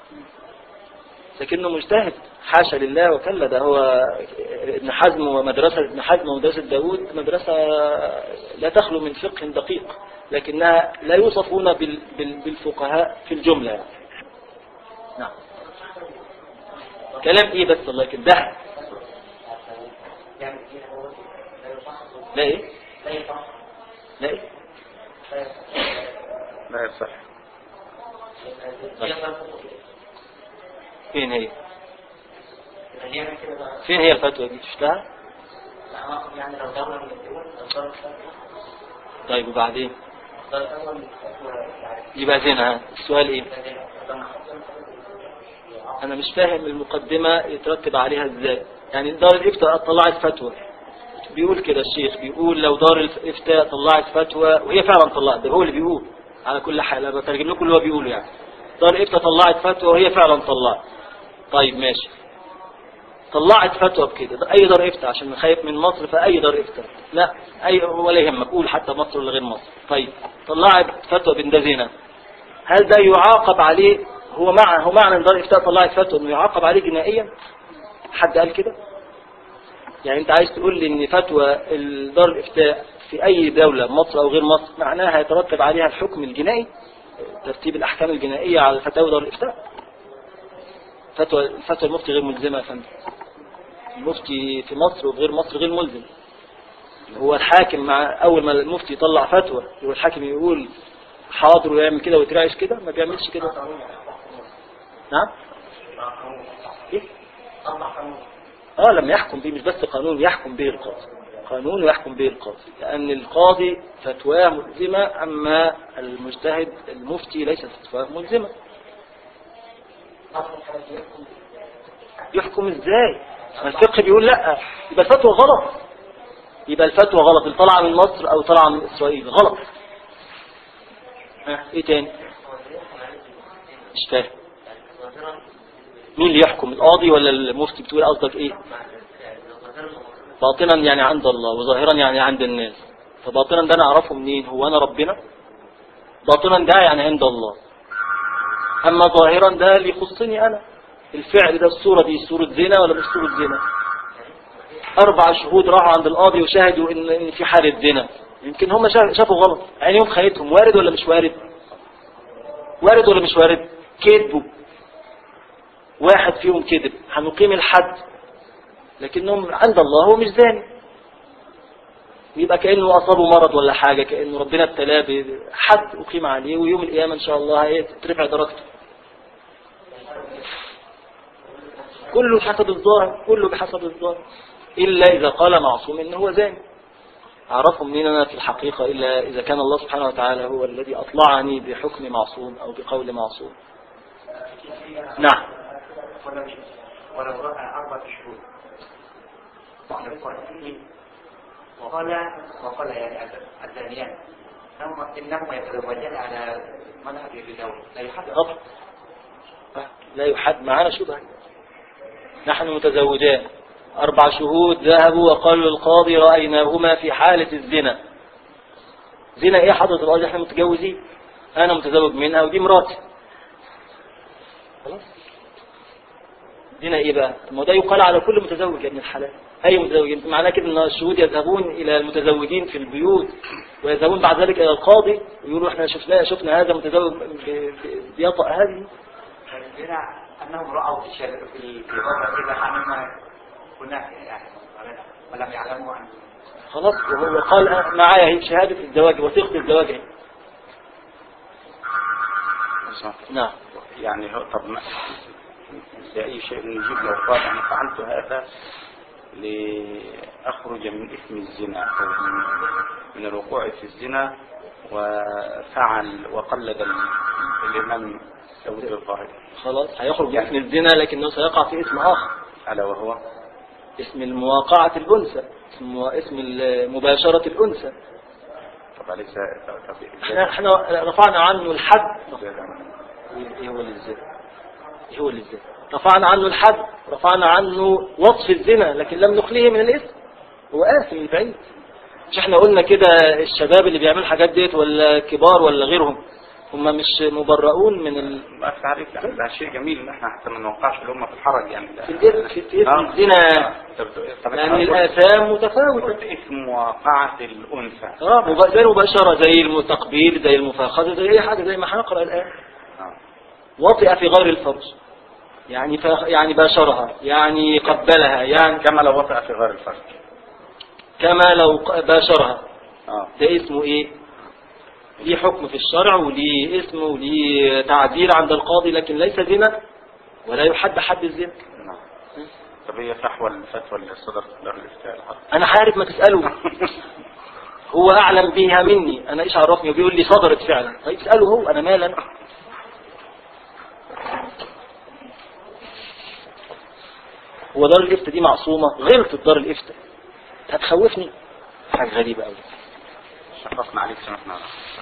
لكنه مجتهد حاشا لله وكلا ده هو ابن حزم ومدرسة ابن حزم ومدرسة داود مدرسة لا تخلو من فقه دقيق لكنها لا يوصفون بال- بال- بالفقهاء في الجملة يعني. نعم كلام ايه بس الله يكن ده لا ايه لا ايه لا يصح فين هي فين هي الفتوى دي شفتها يعني لو دولة من الدول لو دولة طيب وبعدين دولة يبقى زنا ها. السؤال ايه انا مش فاهم المقدمة يترتب عليها ازاي يعني دار الافتاء طلعت فتوى بيقول كده الشيخ بيقول لو دار الافتاء طلعت فتوى وهي فعلا طلعت ده هو اللي بيقول على كل حال انا بترجم لكم اللي هو بيقوله يعني دار الافتاء طلعت فتوى وهي فعلا طلعت طيب ماشي طلعت فتوى بكده ده اي دار افتاء عشان خايف من مصر فاي دار افتاء لا اي ولا يهمك قول حتى مصر ولا غير مصر طيب طلعت فتوى بن ده زنا هل ده يعاقب عليه هو مع هو معنى ان دار الافتاء طلعت فتوى انه يعاقب عليه جنائيا حد قال كده يعني انت عايز تقول لي ان فتوى دار الافتاء في اي دولة مصر او غير مصر معناها يترتب عليها الحكم الجنائي ترتيب الاحكام الجنائية على فتاوى دار الافتاء فتوى فتوى المفتي غير ملزمة يا فندم المفتي في مصر وغير مصر غير ملزم هو الحاكم مع اول ما المفتي يطلع فتوى هو الحاكم يقول حاضر ويعمل كده ويترعش كده ما بيعملش كده نعم ايه اه لما يحكم به مش بس قانون يحكم به القاضي قانون ويحكم به القاضي لأن القاضي فتواه ملزمة أما المجتهد المفتي ليست فتواه ملزمة يحكم ازاي ما الفقه بيقول لا يبقى الفتوى غلط يبقى الفتوى غلط اللي طالعه من مصر او طالعه من اسرائيل غلط ها ايه تاني مش فاهم مين اللي يحكم القاضي ولا المفتي بتقول قصدك ايه باطنا يعني عند الله وظاهرا يعني عند الناس فباطنا ده نعرفه منين هو انا ربنا باطنا ده يعني عند الله اما ظاهرا ده اللي يخصني انا الفعل ده الصورة دي صورة زنا ولا مش صورة زنا اربع شهود راحوا عند القاضي وشاهدوا ان إن في حالة زنا يمكن هم شا- شافوا غلط عينيهم خانتهم وارد ولا مش وارد وارد ولا مش وارد كذبوا واحد فيهم كذب هنقيم الحد لكنهم عند الله هو مش زاني يبقى كأنه أصابه مرض ولا حاجة كأنه ربنا ابتلاه بحد أقيم عليه ويوم القيامة إن شاء الله هي ترفع درجته كله بحسب الظاهر كله بحسب الظاهر إلا إذا قال معصوم إن هو زاني أعرفه منين أنا في الحقيقة إلا إذا كان الله سبحانه وتعالى هو الذي أطلعني بحكم معصوم أو بقول معصوم نعم ولو رأى أربعة شهور وقال وقال يعني الزانيان إنهما إنهما يتزوجان على مذهب ابي داود لا يحدث غلط لا يحد معنا شبهة نحن متزوجان أربع شهود ذهبوا وقالوا للقاضي رأيناهما في حالة الزنا زنا إيه حضرة القاضي إحنا متجوزين أنا متزوج منها ودي مراتي خلاص زنا إيه بقى ما ده يقال على كل متزوج يا ابن الحلال أي متزوج انت معناه كده أن الشهود يذهبون إلى المتزوجين في البيوت ويذهبون بعد ذلك إلى القاضي ويقولوا إحنا شفنا شفنا هذا متزوج ب- ب- بيطأ هذه الزنا أنهم رأوا في الشارع في في الغرفة كذا حميما هناك يعني ولم يعلموا عنه خلاص وهو قال أنا معايا هي شهادة الزواج وثيقة الزواج اهي. نعم يعني هو طب ما لأي شيء نجيب لو قال أنا فعلت هذا لأخرج من إثم الزنا أو من, من الوقوع في الزنا وفعل وقلد ال- الإمام داود الظاهري خلاص هيخرج اسم الزنا لكنه سيقع في اسم آخر ألا وهو اسم المواقعة الأنثى اسم اسم مباشرة الأنثى طب ليس طب احنا احنا رفعنا عنه الحد إزاي- ايه هو اللي ازاي ايه هو اللي ازاي رفعنا عنه الحد رفعنا عنه وصف الزنا لكن لم نخليه من الاسم هو آثم من بعيد مش احنا قلنا كده الشباب اللي بيعملوا الحاجات ديت ولا كبار ولا غيرهم هم مش مبرؤون من ال... ما في تعريف يعني ده شيء جميل ان احنا حتى ما نوقعش الامه في الحرج يعني ده في الاسم في, في اسم آه. الزنا طب طب لأن قلت- الآثام متفاوتة قلت اسم واقعة الأنثى اه مب- زي المباشرة زي التقبيل زي المفاخذة زي أي حاجة زي ما هنقرأ الآن آه. وطئ في غير الفرج يعني ف... يعني باشرها يعني قبلها يعني كما لو وطئ في غير الفرج كما لو ق- باشرها اه ده اسمه ايه ليه حكم في الشرع وليه اسم وليه تعديل عند القاضي لكن ليس زنا ولا يحد حد الزنا نعم طب هي فحوى الفتوى اللي صدرت دار الافتاء الحرب انا عارف ما تسأله هو اعلم بيها مني انا ايش عرفني وبيقول لي صدرت فعلا طيب اسأله هو انا مال انا هو دار الافتاء دي معصومة غلطت دار الافتاء هتخوفني حاجة غريبة قوي شققنا عليك سمحنا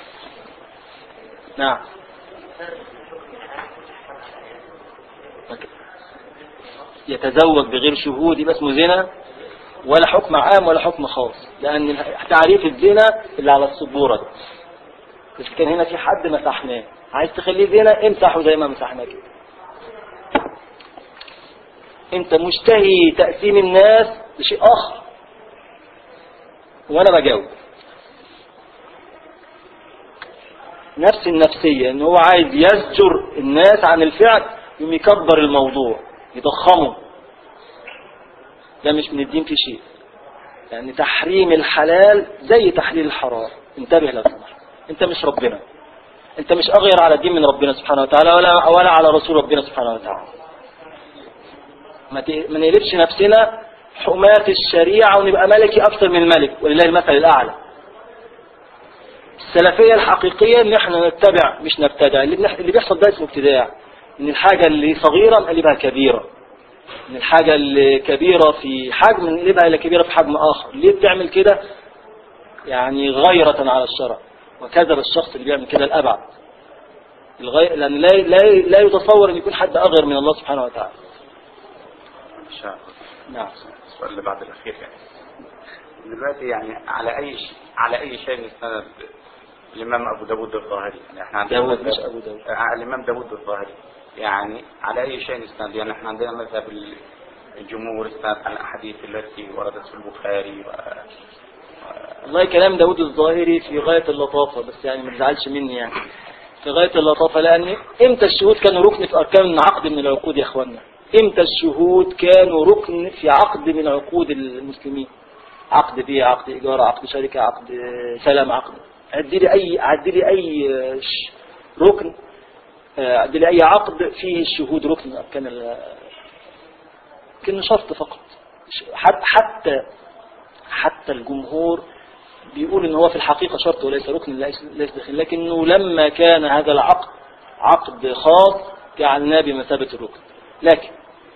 نعم يتزوج بغير شهود يبقى اسمه زنا ولا حكم عام ولا حكم خاص لأن تعريف الزنا اللي على السبورة ده بس كان هنا في حد مسحناه عايز تخليه زنا امسحه زي ما مسحناه كده انت مشتهي تقسيم الناس لشيء آخر وانا بجاوب نفس النفسية ان هو عايز يزجر الناس عن الفعل يوم يكبر الموضوع يضخمه ده مش من الدين في شيء يعني تحريم الحلال زي تحليل الحرام انتبه لو سمحت انت مش ربنا انت مش اغير على الدين من ربنا سبحانه وتعالى ولا ولا على رسول ربنا سبحانه وتعالى ما ت- ما نقلبش نفسنا حماة الشريعة ونبقى ملكي اكتر من الملك ولله المثل الاعلى السلفية الحقيقية ان احنا نتبع مش نبتدع اللي, بنح... اللي بيحصل ده اسمه ابتداع ان الحاجة اللي صغيرة نقلبها كبيرة ان الحاجة اللي كبيرة في حجم نقلبها الى كبيرة في حجم اخر ليه بتعمل كده يعني غيرة على الشرع وكذب الشخص اللي بيعمل كده الابعد الغي... لان لا... لا... لا يتصور ان يكون حد اغير من الله سبحانه وتعالى ان شاء الله نعم السؤال اللي بعد الاخير يعني دلوقتي يعني على اي ش... على اي شيء نستند الامام ابو داود الظاهري يعني احنا عندنا داود مذهب- مش أبو داود. آه، الامام داود الظاهري يعني على اي شيء نستند يعني احنا عندنا مذهب ال- الجمهور استند على الاحاديث التي وردت في البخاري و... والله كلام داود الظاهري في غاية اللطافة بس يعني ما تزعلش مني يعني في غاية اللطافة لأن إمتى الشهود كانوا ركن في أركان عقد من العقود يا إخوانا إمتى الشهود كانوا ركن في عقد من عقود المسلمين عقد بيع عقد إيجار عقد شركة عقد آه، سلام عقد عدي لي أي عدي لي أي آه، ش- ركن آه، عدي لي أي عقد فيه الشهود ركن من أركان ال- كأنه شرط فقط ش- حت- حتى حتى الجمهور بيقول ان هو في الحقيقة شرط وليس ركن ليس ليس داخل لكنه لما كان هذا العقد عقد خاص جعلناه بمثابة الركن لكن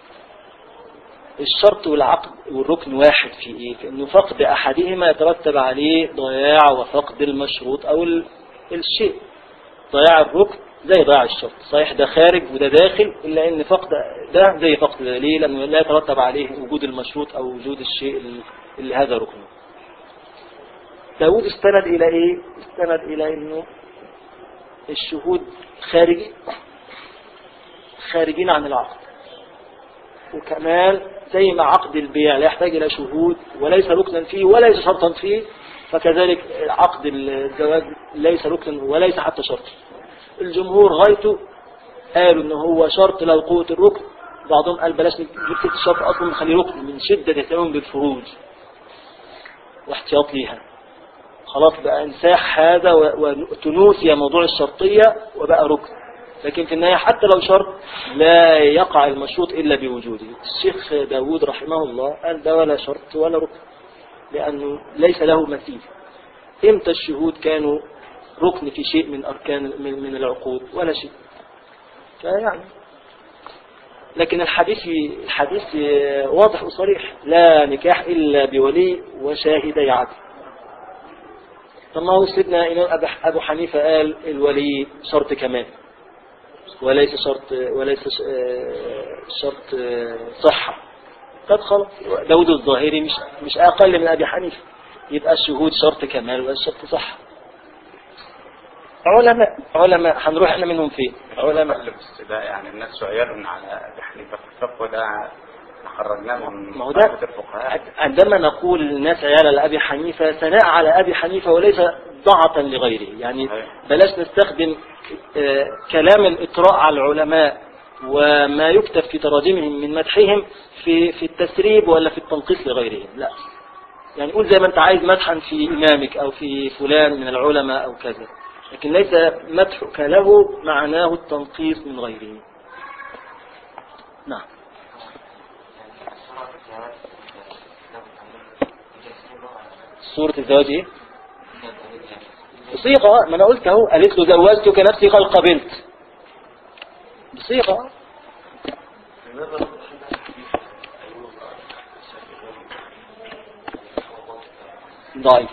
الشرط والعقد والركن واحد في ايه في انه فقد احدهما يترتب عليه ضياع وفقد المشروط او ال- الشيء ضياع الركن زي ضياع الشرط صحيح ده خارج وده داخل الا ان فقد ده زي فقد ده ليه لانه لا يترتب عليه وجود المشروط او وجود الشيء اللي- اللي هذا ركنه داود استند الى ايه استند الى انه الشهود خارجي خارجين عن العقد وكمان زي ما عقد البيع لا يحتاج إلى شهود وليس ركنا فيه وليس شرطا فيه فكذلك عقد الزواج ليس ركنا وليس حتى شرطا الجمهور غايته قالوا ان هو شرط لو قوة الركن بعضهم قال بلاش نجيب كلمة الشرط اصلا نخليه ركن من شدة اهتمام بالفروج واحتياط ليها خلاص بقى انساح هذا و- وتنوسي موضوع الشرطية وبقى ركن لكن في النهاية حتى لو شرط لا يقع المشروط إلا بوجوده الشيخ داود رحمه الله قال ده ولا شرط ولا ركن لأنه ليس له مثيل إمتى الشهود كانوا ركن في شيء من أركان من, من العقود ولا شيء فيعني لكن الحديث الحديث واضح وصريح لا نكاح إلا بولي وشاهدي عدل طب ما هو سيدنا إمام أبو- أبو حنيفة قال الولي شرط كمان وليس شرط وليس ش- آه، شرط آه، صحة طب خلاص داود الظاهري مش مش أقل من أبي حنيفة يبقى الشهود شرط كمال ولا شرط صحة علماء علماء هنروح احنا منهم فين علماء قلب استداء يعني الناس عيال على ابي حنيفه في الفقه ده خرجناه من ما هو ده قاعدة الفقهاء عندما نقول الناس عيال لأبي حنيفة ثناء على أبي حنيفة وليس ضعة لغيره يعني بلاش نستخدم آه، كلام الإطراء على العلماء وما يكتب في تراجمهم من مدحهم في في التسريب ولا في التنقيص لغيرهم لا يعني قول زي ما انت عايز مدحا في إمامك أو في فلان من العلماء أو كذا لكن ليس مدحك له معناه التنقيص من غيره نعم صورة الزواج ايه بصيغة ما انا قلت اهو قالت له زوجتك نفسي قال قبلت بصيغة ضعيف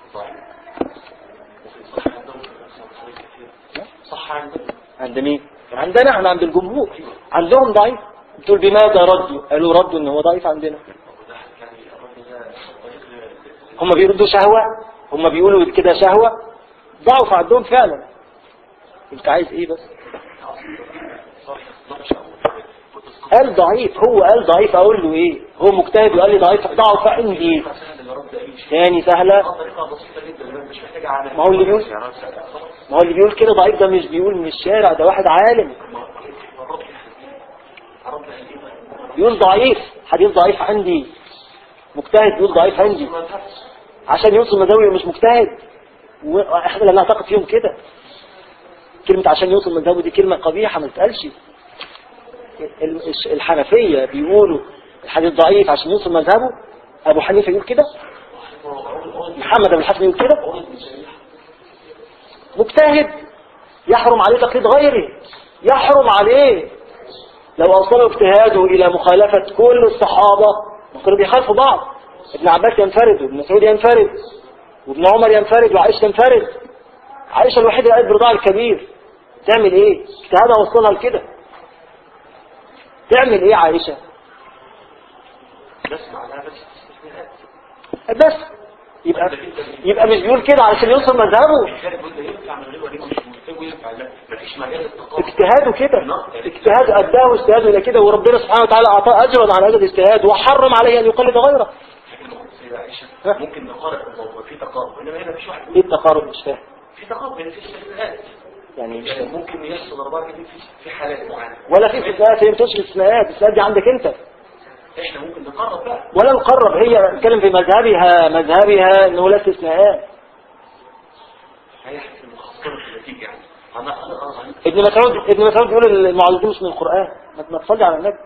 صح عندك عند مين عندنا احنا عند الجمهور عندهم ضعيف تقول بماذا ردوا قالوا ردوا ان هو ضعيف عندنا هم بيردوا شهوة هم بيقولوا كده شهوة ضعف عندهم فعلا انت عايز ايه بس قال ضعيف هو قال ضعيف اقول له ايه هو مجتهد وقال لي ضعيف ضعف عندي تاني سهلة طريقة بسيطة جدا مش محتاجة على ما هو اللي بيقول ما هو اللي بيقول كده ضعيف ده مش بيقول من الشارع ده واحد عالم يقول ضعيف حديث ضعيف عندي مجتهد يقول ضعيف عندي عشان يوصل مذهبي مش مجتهد واحنا لا نعتقد فيهم كده كلمة عشان يوصل مذهبه دي كلمة قبيحة ما تتقالش ال- الش- الحنفية بيقولوا الحديث ضعيف عشان يوصل مذهبه أبو حنيفة يقول كده محمد بن الحسن يقول كده مجتهد يحرم عليه تقليد غيره يحرم عليه لو أوصل اجتهاده إلى مخالفة كل الصحابة كانوا بيخالفوا بعض ابن عباس ينفرد وابن مسعود ينفرد وابن عمر ينفرد وعائشة تنفرد عائشة الوحيدة اللي قالت برضاع الكبير تعمل ايه اجتهادها وصلها لكده تعمل ايه عائشة بس معناها بس استثناءات بس يبقى يبقى مش بيقول كده علشان يوصل مذهبه الخارج قلت ينفع من غير ولي مش مكتوب ينفع لا مفيش مجال للتقاطع اجتهاده كده اجتهاد أداه اجتهاده إلى كده وربنا سبحانه وتعالى أعطاه أجرا على هذا الاجتهاد وحرم عليه أن يقلد غيره سيدة عائشة ها؟ ممكن نقارن الموضوع في تقارب انما هنا مفيش واحد ايه التقارب مش فاهم في تقارب بين في استثناءات يعني مش يعني فاهم ممكن يحصل ضربات كتير في في حالات معينة ولا في استثناءات هي ما بتقولش استثناءات الاستثناءات دي عندك انت احنا ممكن نقرب بقى ولا نقرب هي نتكلم في مذهبها مذهبها انه لا استثناءات هيحدث المخصصة في النتيجة يعني انا انا انا ابن مسعود ابن مسعود يقول المعوذين مش من القرآن ما ما تصلي على النبي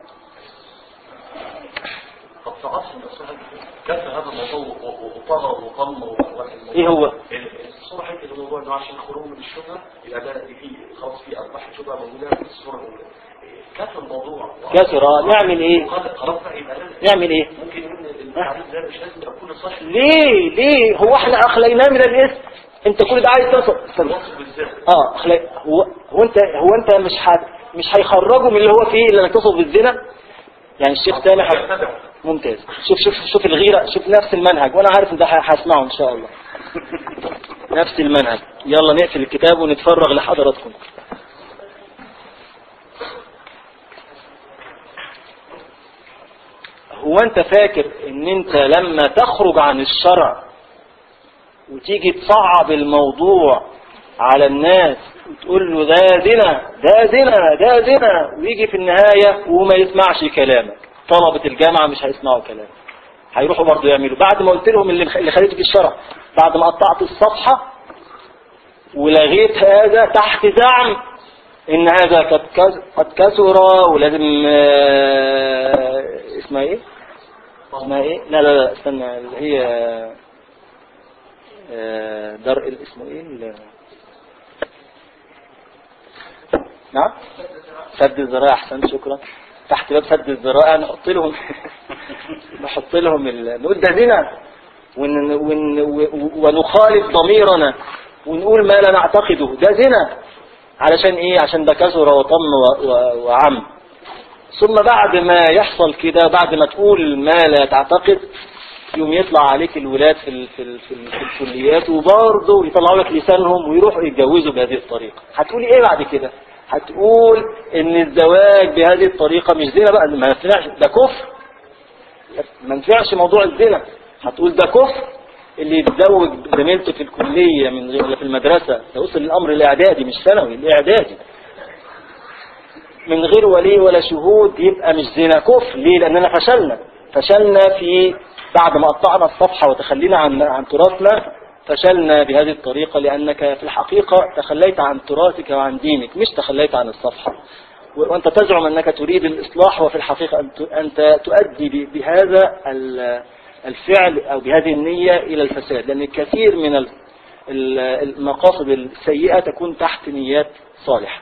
طب في اصل الاصل كيف هذا الموضوع و- و- وطغى وقم و- ايه هو الصورة حتى الموضوع انه عشان الخروج من الشبهة يبقى ده في خلاص في ارباح شبهة موجودة في الصورة الاولى كيف الموضوع كسر آه، نعمل ايه قال خلاص بقى يبقى لازم نعمل ايه ممكن يكون التعريف ده مش لازم يكون صح ليه ليه هو احنا اخليناه من الاسم انت كل ده عايز توصل استنى. الوصف بالذات اه اخلاق هو هو انت هو انت مش ح... مش هيخرجوا من اللي هو فيه الا انك تصف بالزنا يعني الشيخ سامح ممتاز شوف شوف شوف الغيرة شوف نفس المنهج وانا عارف ان ده ه- هسمعه ان شاء الله نفس المنهج يلا نقفل الكتاب ونتفرغ لحضراتكم هو انت فاكر ان انت لما تخرج عن الشرع وتيجي تصعب الموضوع على الناس وتقول له ده زنا ده زنا ده زنا ويجي في النهاية وما يسمعش كلامك طلبة الجامعة مش هيسمعوا كلامك هيروحوا برضو يعملوا بعد ما قلت لهم اللي اللي خليته في الشرع بعد ما قطعت الصفحة ولغيت هذا تحت زعم ان هذا قد كس- قد كسر ولازم آه، اسمها ايه اسمها ايه لا لا لا استنى اللي هي آه، درء ال- اسمه ايه ال- نعم سد الذراع احسن شكرا تحت باب سد الذراع نحط لهم نحط لهم ال... نقول ده زنا ون... ون... و- ونخالف ضميرنا ونقول ما لا نعتقده ده زنا علشان ايه عشان ده كسر وطم و... و... وعم ثم بعد ما يحصل كده بعد ما تقول ما لا تعتقد يوم يطلع عليك الولاد في ال... في, ال... في, ال... في الكليات وبرضه يطلعوا لك لسانهم ويروحوا يتجوزوا بهذه الطريقة هتقولي ايه بعد كده هتقول ان الزواج بهذه الطريقة مش زنا بقى ما ينفعش ده كفر ما ينفعش موضوع الزنا هتقول ده كفر اللي يتزوج زميلته في الكلية من غير ولا في المدرسة يوصل الامر الاعدادي مش ثانوي الاعدادي من غير ولي ولا شهود يبقى مش زنا كفر ليه لاننا فشلنا فشلنا في بعد ما قطعنا الصفحة وتخلينا عن عن تراثنا فشلنا بهذه الطريقة لأنك في الحقيقة تخليت عن تراثك وعن دينك مش تخليت عن الصفحة و- وأنت تزعم أنك تريد الإصلاح وفي الحقيقة أنت- أنت تؤدي ب- بهذا ال- الفعل أو بهذه النية إلى الفساد لأن الكثير من ال- ال- المقاصد السيئة تكون تحت نيات صالحة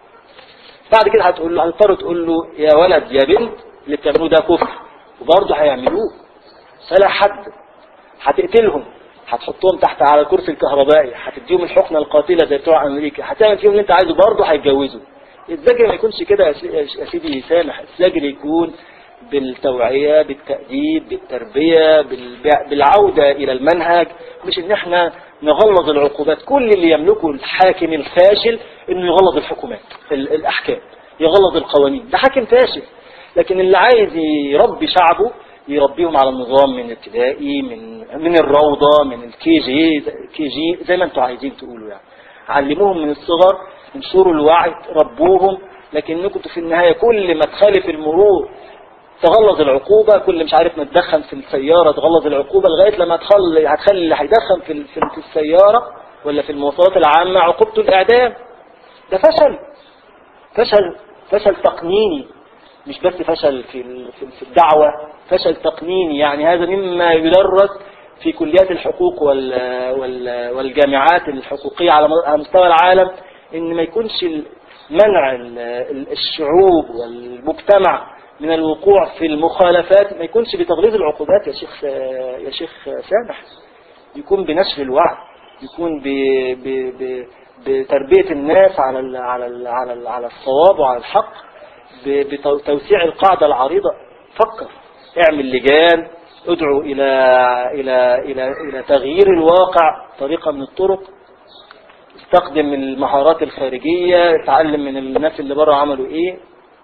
بعد كده هتقول له هتضطر تقول له يا ولد يا بنت اللي بتعملوه ده كفر وبرضه هيعملوه فلا حد هتقتلهم هتحطهم تحت على الكرسي الكهربائي هتديهم الحقنة القاتلة زي بتوع أمريكا هتعمل فيهم اللي أنت عايزه برضه هيتجوزوا الزجر ما يكونش كده يا سي- يا سيدي سامح الزجر يكون بالتوعية بالتأديب بالتربية بال- بالعودة إلى المنهج مش إن إحنا نغلظ العقوبات كل اللي يملكه الحاكم الفاشل إنه يغلظ الحكومات ال- الأحكام يغلظ القوانين ده حاكم فاشل لكن اللي عايز يربي شعبه يربيهم على النظام من ابتدائي من من الروضة من الكي جي كي جي زي ما انتم عايزين تقولوا يعني علموهم من الصغر انشروا الوعي ربوهم لكنكم في النهاية كل ما تخالف المرور تغلظ العقوبة كل مش عارف ما تدخن في السيارة تغلظ العقوبة لغاية لما تخلي هتخلي اللي هيدخن في ال- في في السيارة ولا في المواصلات العامة عقوبته الإعدام ده فشل فشل فشل تقنيني مش بس فشل في ال- في في الدعوة فشل تقنيني يعني هذا مما يدرس في كليات الحقوق وال وال والجامعات الحقوقية على م- على مستوى العالم ان ما يكونش ال- منع ال- ال- الشعوب والمجتمع من الوقوع في المخالفات ما يكونش بتغليظ العقوبات يا شيخ يا شيخ سامح يكون بنشر الوعي يكون ب ب ب بتربية الناس على ال على ال على ال على الصواب وعلى الحق بتوسيع القاعدة العريضة فكر اعمل لجان ادعو إلى إلى إلى إلى تغيير الواقع طريقة من الطرق استخدم المهارات الخارجية اتعلم من الناس اللي بره عملوا ايه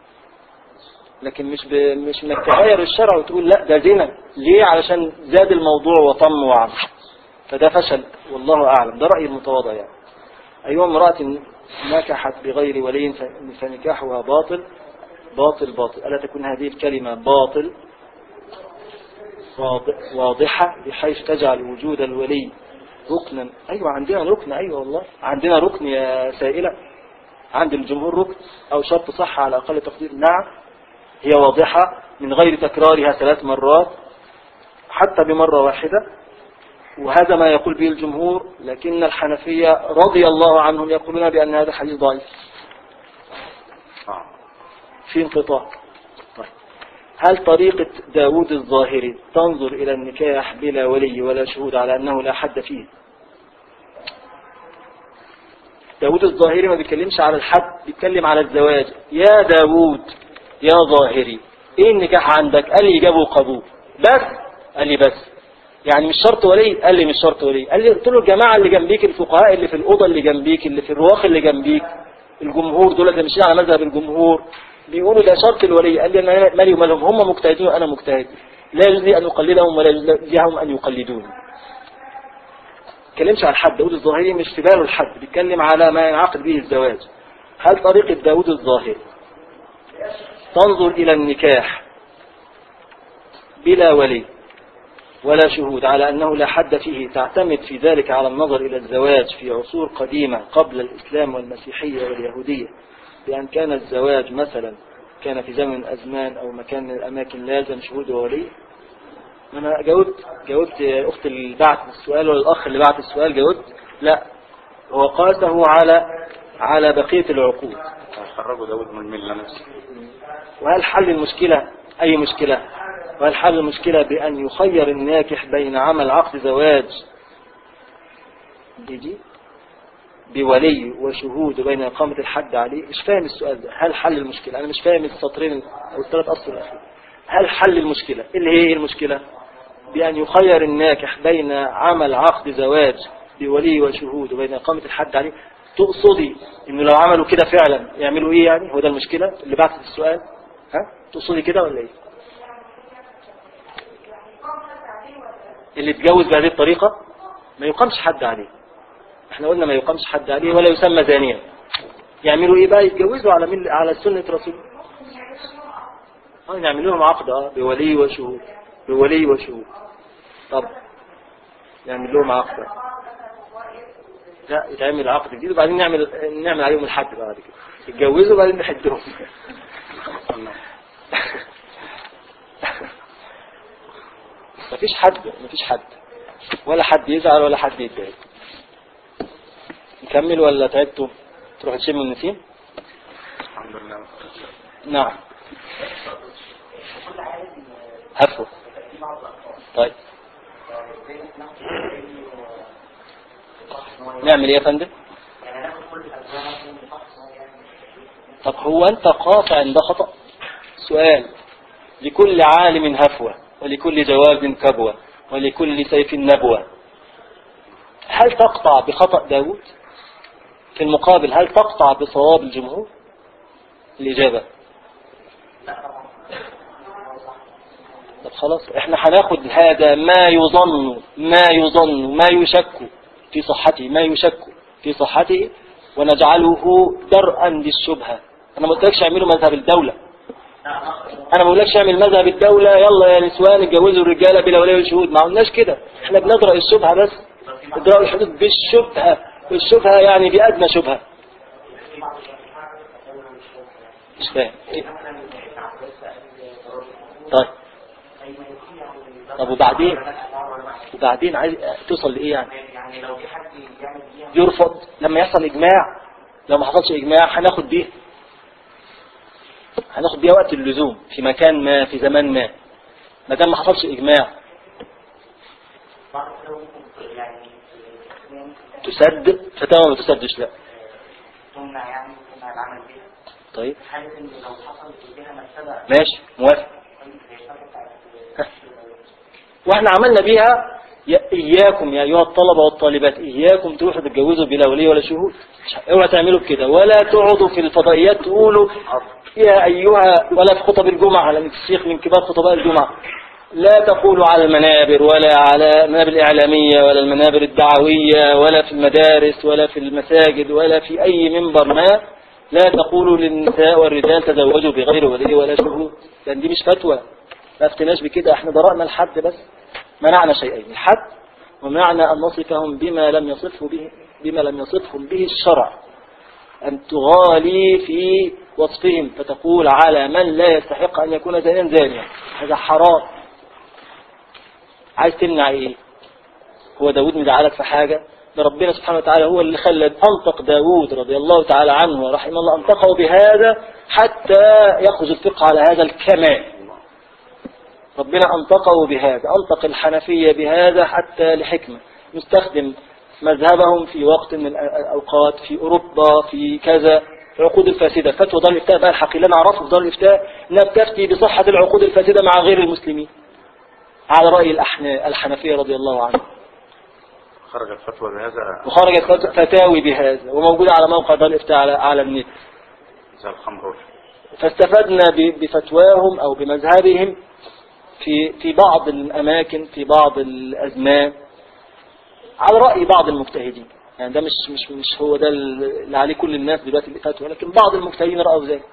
لكن مش ب... مش انك تغير الشرع وتقول لا ده زنا ليه علشان زاد الموضوع وطم وعم فده فشل والله اعلم ده رأيي المتواضع يعني ايها امرأة نكحت بغير ولي ف- فنكاحها باطل باطل باطل ألا تكون هذه الكلمة باطل واضح- واضحة بحيث تجعل وجود الولي ركنا أيوة عندنا ركن أيوة والله عندنا ركن يا سائلة عند الجمهور ركن أو شرط صح على أقل تقدير نعم هي واضحة من غير تكرارها ثلاث مرات حتى بمرة واحدة وهذا ما يقول به الجمهور لكن الحنفية رضي الله عنهم يقولون بأن هذا حديث ضعيف آه. في انقطاع طيب. هل طريقة داود الظاهري تنظر إلى النكاح بلا ولي ولا شهود على أنه لا حد فيه داود الظاهري ما بيتكلمش على الحد بيتكلم على الزواج يا داود يا ظاهري ايه النكاح عندك قال لي جابوا قبول بس قال لي بس يعني مش شرط ولي قال لي مش شرط ولي قال لي قلت له الجماعه اللي جنبيك الفقهاء اللي في الاوضه اللي جنبيك اللي في الرواق اللي جنبيك الجمهور دول اللي ماشيين على مذهب الجمهور بيقولوا ده شرط الولي قال لي انا مالي ومالهم هم مجتهدين وانا مجتهد لا يجوز لي ان اقلدهم ولا يجوز لهم ان يقلدوني بيتكلمش على الحد داود الظاهري مش في باله الحد بيتكلم على ما ينعقد به الزواج هل طريقة داود الظاهري تنظر إلى النكاح بلا ولي ولا شهود على أنه لا حد فيه تعتمد في ذلك على النظر إلى الزواج في عصور قديمة قبل الإسلام والمسيحية واليهودية بأن كان الزواج مثلا كان في زمن من الأزمان أو مكان من الأماكن لازم شهود وولي أنا جاوبت جاوبت يا أخت اللي بعت السؤال ولا الأخ اللي بعت السؤال جاوبت لا هو قاسه على على بقية العقود خرجوا داود من الملة نفسه وهل حل المشكلة أي مشكلة وهل حل المشكلة بأن يخير الناكح بين عمل عقد زواج يجي بولي وشهود وبين إقامة الحد عليه مش فاهم السؤال ده هل حل المشكلة أنا مش فاهم السطرين أو الثلاث أسطر الأخير هل حل المشكلة إيه اللي هي المشكلة بأن يخير الناكح بين عمل عقد زواج بولي وشهود وبين إقامة الحد عليه تقصدي إنه لو عملوا كده فعلا يعملوا إيه يعني هو ده المشكلة اللي بعت السؤال ها تقصدي كده ولا إيه اللي اتجوز بهذه الطريقة ما يقامش حد عليه احنا قلنا ما يقامش حد عليه ولا يسمى زانيا يعملوا ايه بقى يتجوزوا على مل... على سنة رسول اه نعمل لهم عقد اه بولي وشهود بولي وشهود طب نعمل لهم عقد لا يتعمل عقد جديد وبعدين نعمل نعمل عليهم الحد بعد كده يتجوزوا وبعدين نحدهم مفيش حد مفيش حد ولا حد يزعل ولا حد يتضايق نكمل ولا تعبتوا تروح تشم النسيم الحمد لله نعم هفو طيب نعمل ايه يا فندم طب هو انت قاطع عند خطأ سؤال لكل عالم هفوة ولكل جواب كبوة ولكل سيف نبوة هل تقطع بخطأ داود في المقابل هل تقطع بصواب الجمهور الإجابة طب خلاص احنا هناخد هذا ما يظن ما يظن ما يشك في صحته ما يشك في صحته ونجعله درءا للشبهة انا ما قلتلكش اعملوا مذهب الدولة انا ما بقولكش اعمل مذهب الدولة يلا يا نسوان اتجوزوا الرجالة بلا ولي شهود ما قلناش كده احنا بندرأ الشبهة بس ادراء الحدود بالشبهة بالشبهة يعني بأدنى شبهة مش فاهم إيه؟ طيب طب وبعدين وبعدين عايز توصل لايه يعني يعني لو في حد يعمل فيها يرفض لما يحصل اجماع لو ما حصلش اجماع هناخد بيه هناخد بيها وقت اللزوم في مكان ما في زمان ما ما دام ما حصلش اجماع بعض لو يعني تسد فتوى ما تسدش لا تمنع يعني تمنع العمل بيها طيب حالة ان لو حصل بيها مكتبة ماشي موافق زي الشركة بتاعت واحنا عملنا بيها يا- اياكم يا ايها الطلبه والطالبات اياكم تروحوا تتجوزوا بلا ولي ولا شهود اوعى تعملوا كده ولا تقعدوا في الفضائيات تقولوا يا ايها ولا في خطب الجمعه لان الشيخ من كبار خطباء الجمعه لا تقولوا على المنابر ولا على المنابر الاعلاميه ولا المنابر الدعويه ولا في المدارس ولا في المساجد ولا في اي منبر ما لا تقولوا للنساء والرجال تزوجوا بغير ولي ولا شهود لان دي مش فتوى ما افتناش بكده احنا ضرأنا الحد بس منعنا شيئين الحد ومنعنا أن نصفهم بما لم يصفه به بما لم يصفهم به الشرع أن تغالي في وصفهم فتقول على من لا يستحق أن يكون زانيا زانيا هذا حرام عايز تمنع ايه هو داود مزعلك في حاجة ده ربنا سبحانه وتعالى هو اللي خلى أنطق داود رضي الله تعالى عنه ورحمه الله أنطقه بهذا حتى يأخذ الفقه على هذا الكمال ربنا أنطقه بهذا أنطق الحنفية بهذا حتى لحكمة يستخدم مذهبهم في وقت من الأوقات في أوروبا في كذا العقود الفاسدة فتوى دار الإفتاء بقى الحقيقة اللي أنا أعرفه في دار الإفتاء إنها بتفتي بصحة العقود الفاسدة مع غير المسلمين على رأي الأحنا- الحنفية رضي الله عنهم خرجت فتوى بهذا وخرجت فت- فتاوي بهذا وموجودة على موقع دار الإفتاء على, على النت زي الخمر فاستفدنا ب- بفتواهم أو بمذهبهم في في بعض الأماكن في بعض الأزمان على رأي بعض المجتهدين يعني ده مش مش مش هو ده اللي عليه كل الناس دلوقتي اللي فتوى لكن بعض المجتهدين رأوا ذلك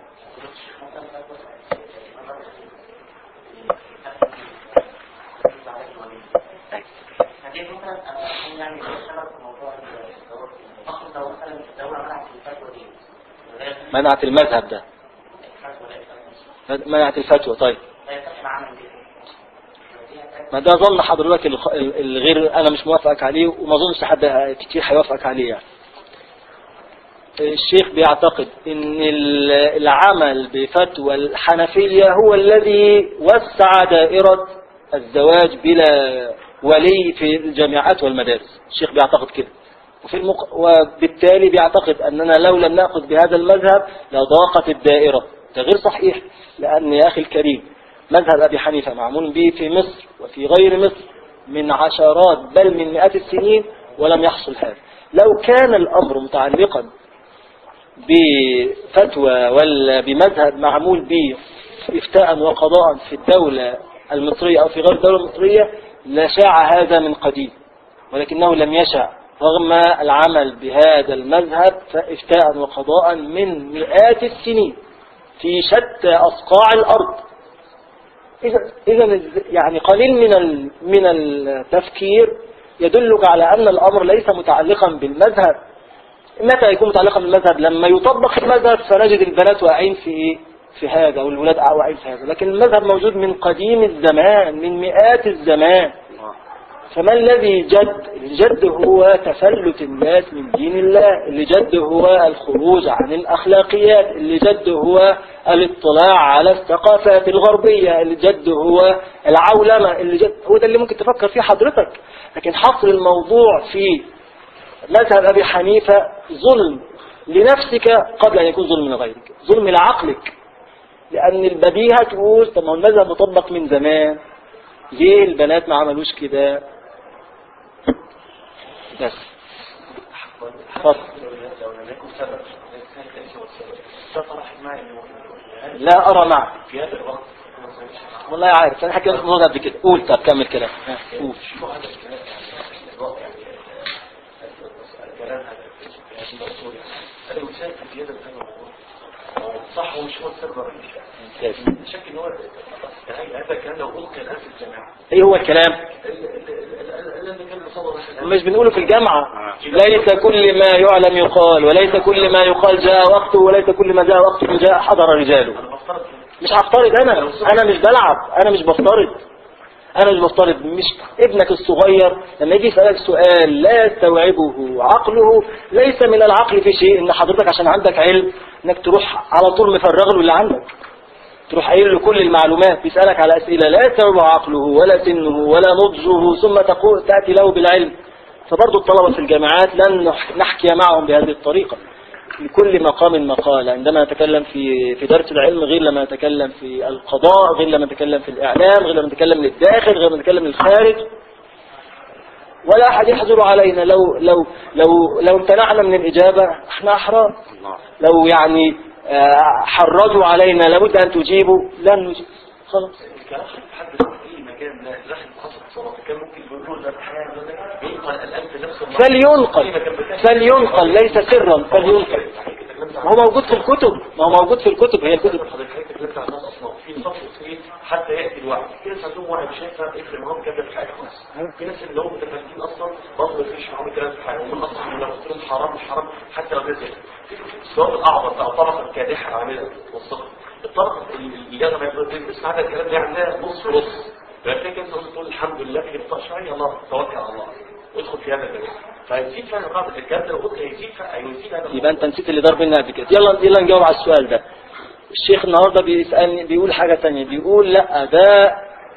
لكن مثلا أنا يعني بشتغل في موضوع الدورة أقصد لو مثلا الدولة منعت الفتوى دي ولا منعت المذهب ده الفتوى لا يصح- منعت الفتوى طيب لا يصح العمل به ما ده ظن حضرتك الخ- الغير انا مش موافقك عليه وما اظنش حد كتير هيوافقك عليه يعني الشيخ بيعتقد ان ال- العمل بفتوى الحنفية هو الذي وسع دائرة الزواج بلا ولي في الجامعات والمدارس الشيخ بيعتقد كده وفي المق... وبالتالي بيعتقد أننا لو لم نأخذ بهذا المذهب لضاقت الدائرة ده غير صحيح لأن يا أخي الكريم مذهب أبي حنيفة معمول به في مصر وفي غير مصر من عشرات بل من مئات السنين ولم يحصل هذا لو كان الأمر متعلقا بفتوى ولا بمذهب معمول به افتاء وقضاء في الدولة المصرية أو في غير الدولة المصرية لشاع هذا من قديم ولكنه لم يشع رغم العمل بهذا المذهب فافتاء وقضاء من مئات السنين في شتى أصقاع الأرض إذا إذا يعني قليل من ال- من التفكير يدلك على أن الأمر ليس متعلقا بالمذهب متى يكون متعلقا بالمذهب لما يطبق المذهب فنجد البنات واقعين في إيه؟ في هذا والولاد واقعين في هذا لكن المذهب موجود من قديم الزمان من مئات الزمان فما الذي جد الجد هو تفلت الناس من دين الله اللي جد هو الخروج عن الأخلاقيات اللي جد هو الاطلاع على الثقافات الغربية اللي جد هو العولمة اللي جد هو ده اللي ممكن تفكر فيه حضرتك لكن حصر الموضوع في مذهب أبي حنيفة ظلم لنفسك قبل أن يكون ظلم لغيرك ظلم لعقلك لأن البديهة تقول طب ما هو المذهب مطبق من زمان ليه البنات ما عملوش كده بس اتفضل. لو لم يكن سبب ليس هو السبب فطرح معي لا أرى معك في هذا الوقت والله عارف أنا حكيت الموضوع ده قبل كده قول طب كمل كلام ها، قول شو هذا الكلام يعني الواقع يعني الكلام هذا في هذه الأصول هذا يساعد في زيادة هذا الموضوع صح هو مش هو السبب الرئيسي ممتاز. شك ان هو يعني هذا الكلام لو ألقي الآن في الجامعة ايه هو الكلام الذي كان يصور مش بنقوله في الجامعة ليس كل ما يعلم يقال وليس كل ما يقال جاء وقته وليس كل ما جاء وقته جاء حضر رجاله أنا بفترض مش هفترض انا انا مش بلعب انا مش بفترض انا مش بفترض مش ابنك الصغير لما يجي يسألك سؤال لا يستوعبه عقله ليس من العقل في شيء ان حضرتك عشان عندك علم انك تروح على طول مفرغ له اللي عندك تروح قايل له كل المعلومات بيسألك على أسئلة لا يستوعب عقله ولا سنه ولا نضجه ثم تقول تأتي له بالعلم فبرضه الطلبة في الجامعات لن نح- نحكي معهم بهذه الطريقة لكل مقام مقال عندما نتكلم في في درس العلم غير لما نتكلم في القضاء غير لما نتكلم في الإعلام غير لما نتكلم للداخل غير لما نتكلم للخارج ولا أحد يحجر علينا لو لو لو لو امتنعنا من الإجابة احنا أحرار الله لو يعني آه، حرجوا علينا لابد أن تجيبوا لن نجيب خلاص الكلام حد في اي مكان لا داخل حصل صلاة كان ممكن يقول له ده ينقل الان في نفس الموضوع. فلينقل فلينقل ليس سرا فلينقل ما هو موجود في الكتب ما هو موجود في الكتب هي الكتب حضرتك تكلمت عن الناس اصلا في صف في حتى ياتي الوعي في ناس عندهم وعي مش هينفع يفرق معاهم كده في حاجه خالص في ناس اللي هم متفاهمين اصلا برضه ما يفرقش معاهم الكلام في حاجه هم اصلا لو قلت لهم حرام مش حرام حتى لو نزل السؤال الاعظم بقى الطبقه الكادحه عامله وسطها الطبقه اللي انا ما يفرق بس هذا الكلام ده عندها نص نص فكده كده انت تقول الحمد لله في بطاقه شرعيه الله توكل على الله وادخل في هذا المجال فهيزيد فعلا بعض الكلام ده لو قلت هيزيد هيزيد هذا يبقى انت نسيت اللي ضرب لنا قبل كده يلا يلا نجاوب على السؤال ده الشيخ النهارده بيسالني بيقول حاجه ثانيه بيقول لا ده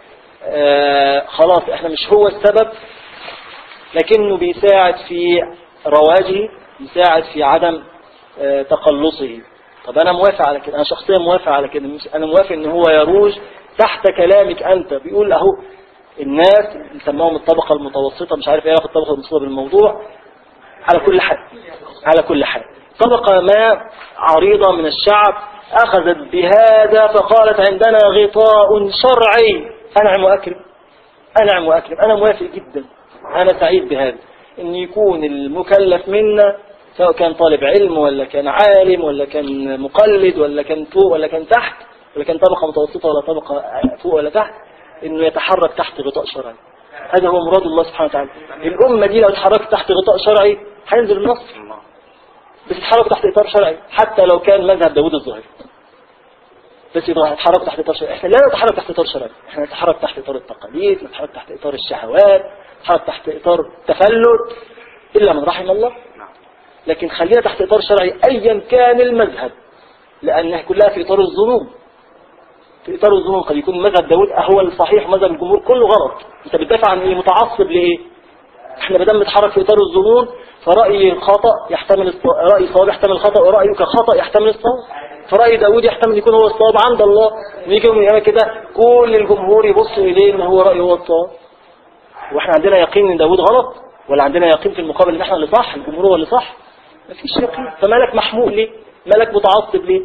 آه خلاص احنا مش هو السبب لكنه بيساعد في رواجه بيساعد في عدم آه تقلصه طب انا موافق على كده انا شخصيا موافق على كده مش انا موافق ان هو يروج تحت كلامك انت بيقول اهو الناس اللي سماهم الطبقه المتوسطه مش عارف ايه علاقه الطبقه المتوسطه بالموضوع على كل حال على كل حال طبقة ما عريضة من الشعب أخذت بهذا فقالت عندنا غطاء شرعي أنعم وأكرم أنعم وأكرم أنا موافق جدا أنا سعيد بهذا أن يكون المكلف منا سواء كان طالب علم ولا كان عالم ولا كان مقلد ولا كان فوق ولا كان تحت ولا كان طبقة متوسطة ولا طبقة فوق ولا تحت انه يتحرك تحت غطاء شرعي هذا هو مراد الله سبحانه وتعالى الأمة دي لو اتحركت تحت غطاء شرعي هينزل النصر بس يتحركوا تحت إطار شرعي حتى لو كان مذهب داوود الظاهري بس يتحركوا تحت إطار شرعي احنا لا نتحرك تحت إطار شرعي احنا نتحرك تحت إطار التقاليد نتحرك تحت إطار الشهوات نتحرك تحت إطار التفلت إلا من رحم الله لكن خلينا تحت إطار شرعي أيا كان المذهب لأنها كلها في إطار الظنون في إطار الظنون قد يكون مذهب داود هو الصحيح مذهب الجمهور كله غلط أنت بتدافع عن إيه متعصب لإيه احنا بدل نتحرك في إطار الظنون فرأي خطأ يحتمل الصواب رأي صواب يحتمل الخطأ ورأيك خطأ يحتمل الصواب فرأي داود يحتمل يكون هو الصواب عند الله ويجي يوم القيامة كده كل الجمهور يبصوا إليه إن هو رأيه هو الصواب واحنا عندنا يقين إن داود غلط ولا عندنا يقين في المقابل إن احنا اللي صح الجمهور هو اللي صح مفيش يقين فمالك محمول ليه مالك متعصب ليه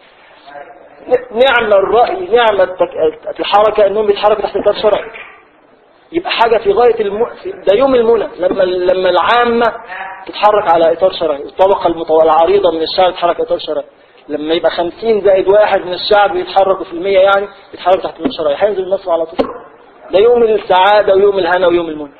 نعم الرأي نعم التك- الحركة انهم بيتحركوا تحت اطار شرعي يبقى حاجة في غاية الم... في- ده يوم المنى لما لما العامة تتحرك على اطار شرعي الطبقة المطو... العريضة من الشعب تتحرك اطار شرعي لما يبقى 50 زائد واحد من الشعب يتحركوا في المية يعني يتحركوا تحت اطار شرعي هينزل النصر على طول ده يوم السعادة ويوم الهنا ويوم المنى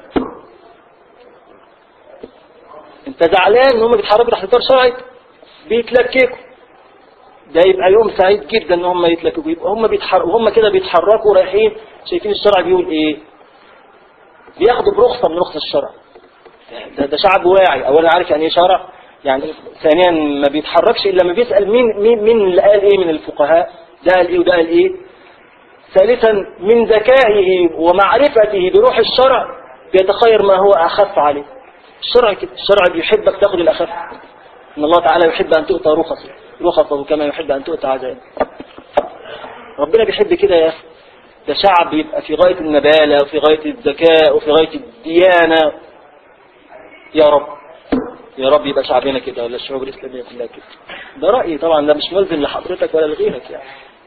انت زعلان ان هم بيتحركوا تحت اطار شرعي بيتلككوا ده يبقى يوم سعيد جدا ان هم يتلككوا يبقى هم بيتحركوا وهم كده بيتحركوا رايحين شايفين الشرع بيقول ايه بياخدوا برخصة من رخص الشرع ده, ده شعب واعي اولا عارف يعني ايه شرع يعني ثانيا ما بيتحركش الا لما بيسأل مين مين مين اللي قال ايه من الفقهاء ده قال ايه وده قال ايه ثالثا من ذكائه ومعرفته بروح الشرع بيتخير ما هو اخف عليه الشرع كده الشرع بيحبك تاخد الاخف ان الله تعالى يحب ان تؤتى رخصه رخصه كما يحب ان تؤتى عزائم ربنا بيحب كده يا اخي ده شعب يبقى في غاية النبالة وفي غاية الذكاء وفي غاية الديانة يا رب يا رب يبقى شعبنا كده ولا الشعوب الإسلامية كلها كده ده رأيي طبعا ده مش ملزم لحضرتك ولا لغيرك يعني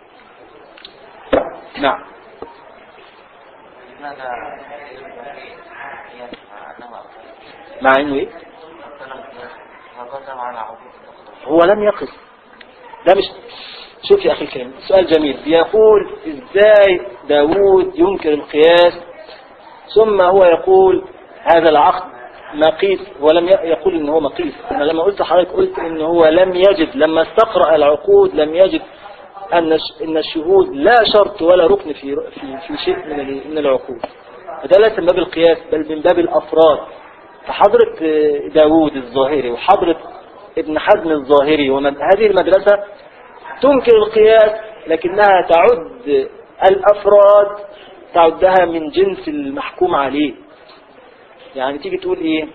نعم لماذا ينفع أنه مع انه ايه هذا على عبود هو لم يقص ده مش شوف يا أخي الكريم سؤال جميل بيقول إزاي داود ينكر القياس ثم هو يقول هذا العقد مقيس ولم ي- يقول إن هو مقيس أنا لما قلت حضرتك قلت إن هو لم يجد لما استقرأ العقود لم يجد أن الش- إن الشهود لا شرط ولا ركن في في في شيء من ال- من العقود فده ليس من باب القياس بل من باب الأفراد فحضرة آه، داوود الظاهري وحضرة ابن حزم الظاهري وهذه المدرسة تنكر القياس لكنها تعد الأفراد تعدها من جنس المحكوم عليه يعني تيجي تقول ايه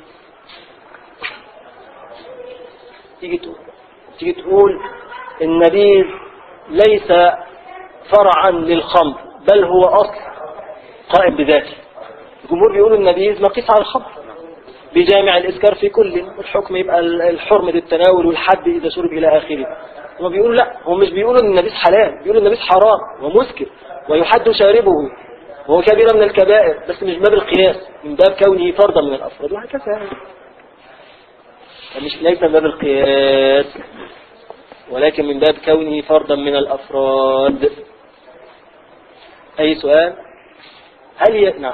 تيجي تقول تيجي تقول النبيذ ليس فرعا للخمر بل هو أصل قائم بذاته الجمهور بيقولوا النبيذ مقيس على الخمر بجامع الإسكار في كل والحكم يبقى الحرمة التناول والحد إذا شرب إلى آخره هم بيقولوا لا هم مش بيقولوا ان النبيذ حلال بيقولوا النبيذ حرام ومسكر ويحد شاربه وهو كبيرة من الكبائر بس مش من باب القياس من باب كونه فردا من الأفراد وهكذا يعني مش ليس من باب القياس ولكن من باب كونه فردا من الأفراد أي سؤال هل ي... نعم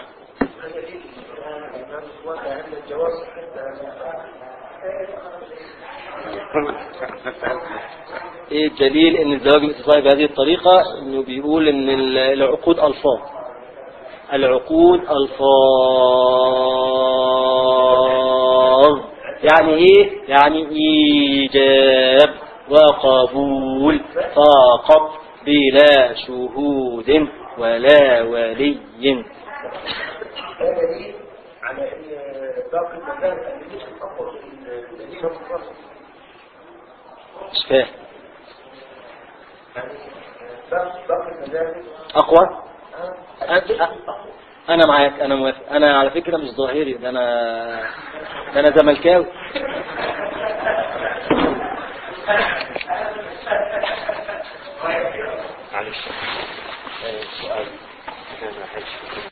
ايه الدليل ان الزواج الاتصالي بهذه الطريقة انه بيقول ان ال- العقود الفاظ العقود الفاظ يعني ايه يعني ايجاب وقبول فقط بلا شهود ولا ولي هذا دليل على ان باقي المذاهب اللي مش الاقوى في الدين المفرط مش فاهم يعني باقي باقي المذاهب اقوى أ- انا معاك انا موافق انا على فكرة مش ظاهري ده انا ده انا زملكاوي معلش سؤال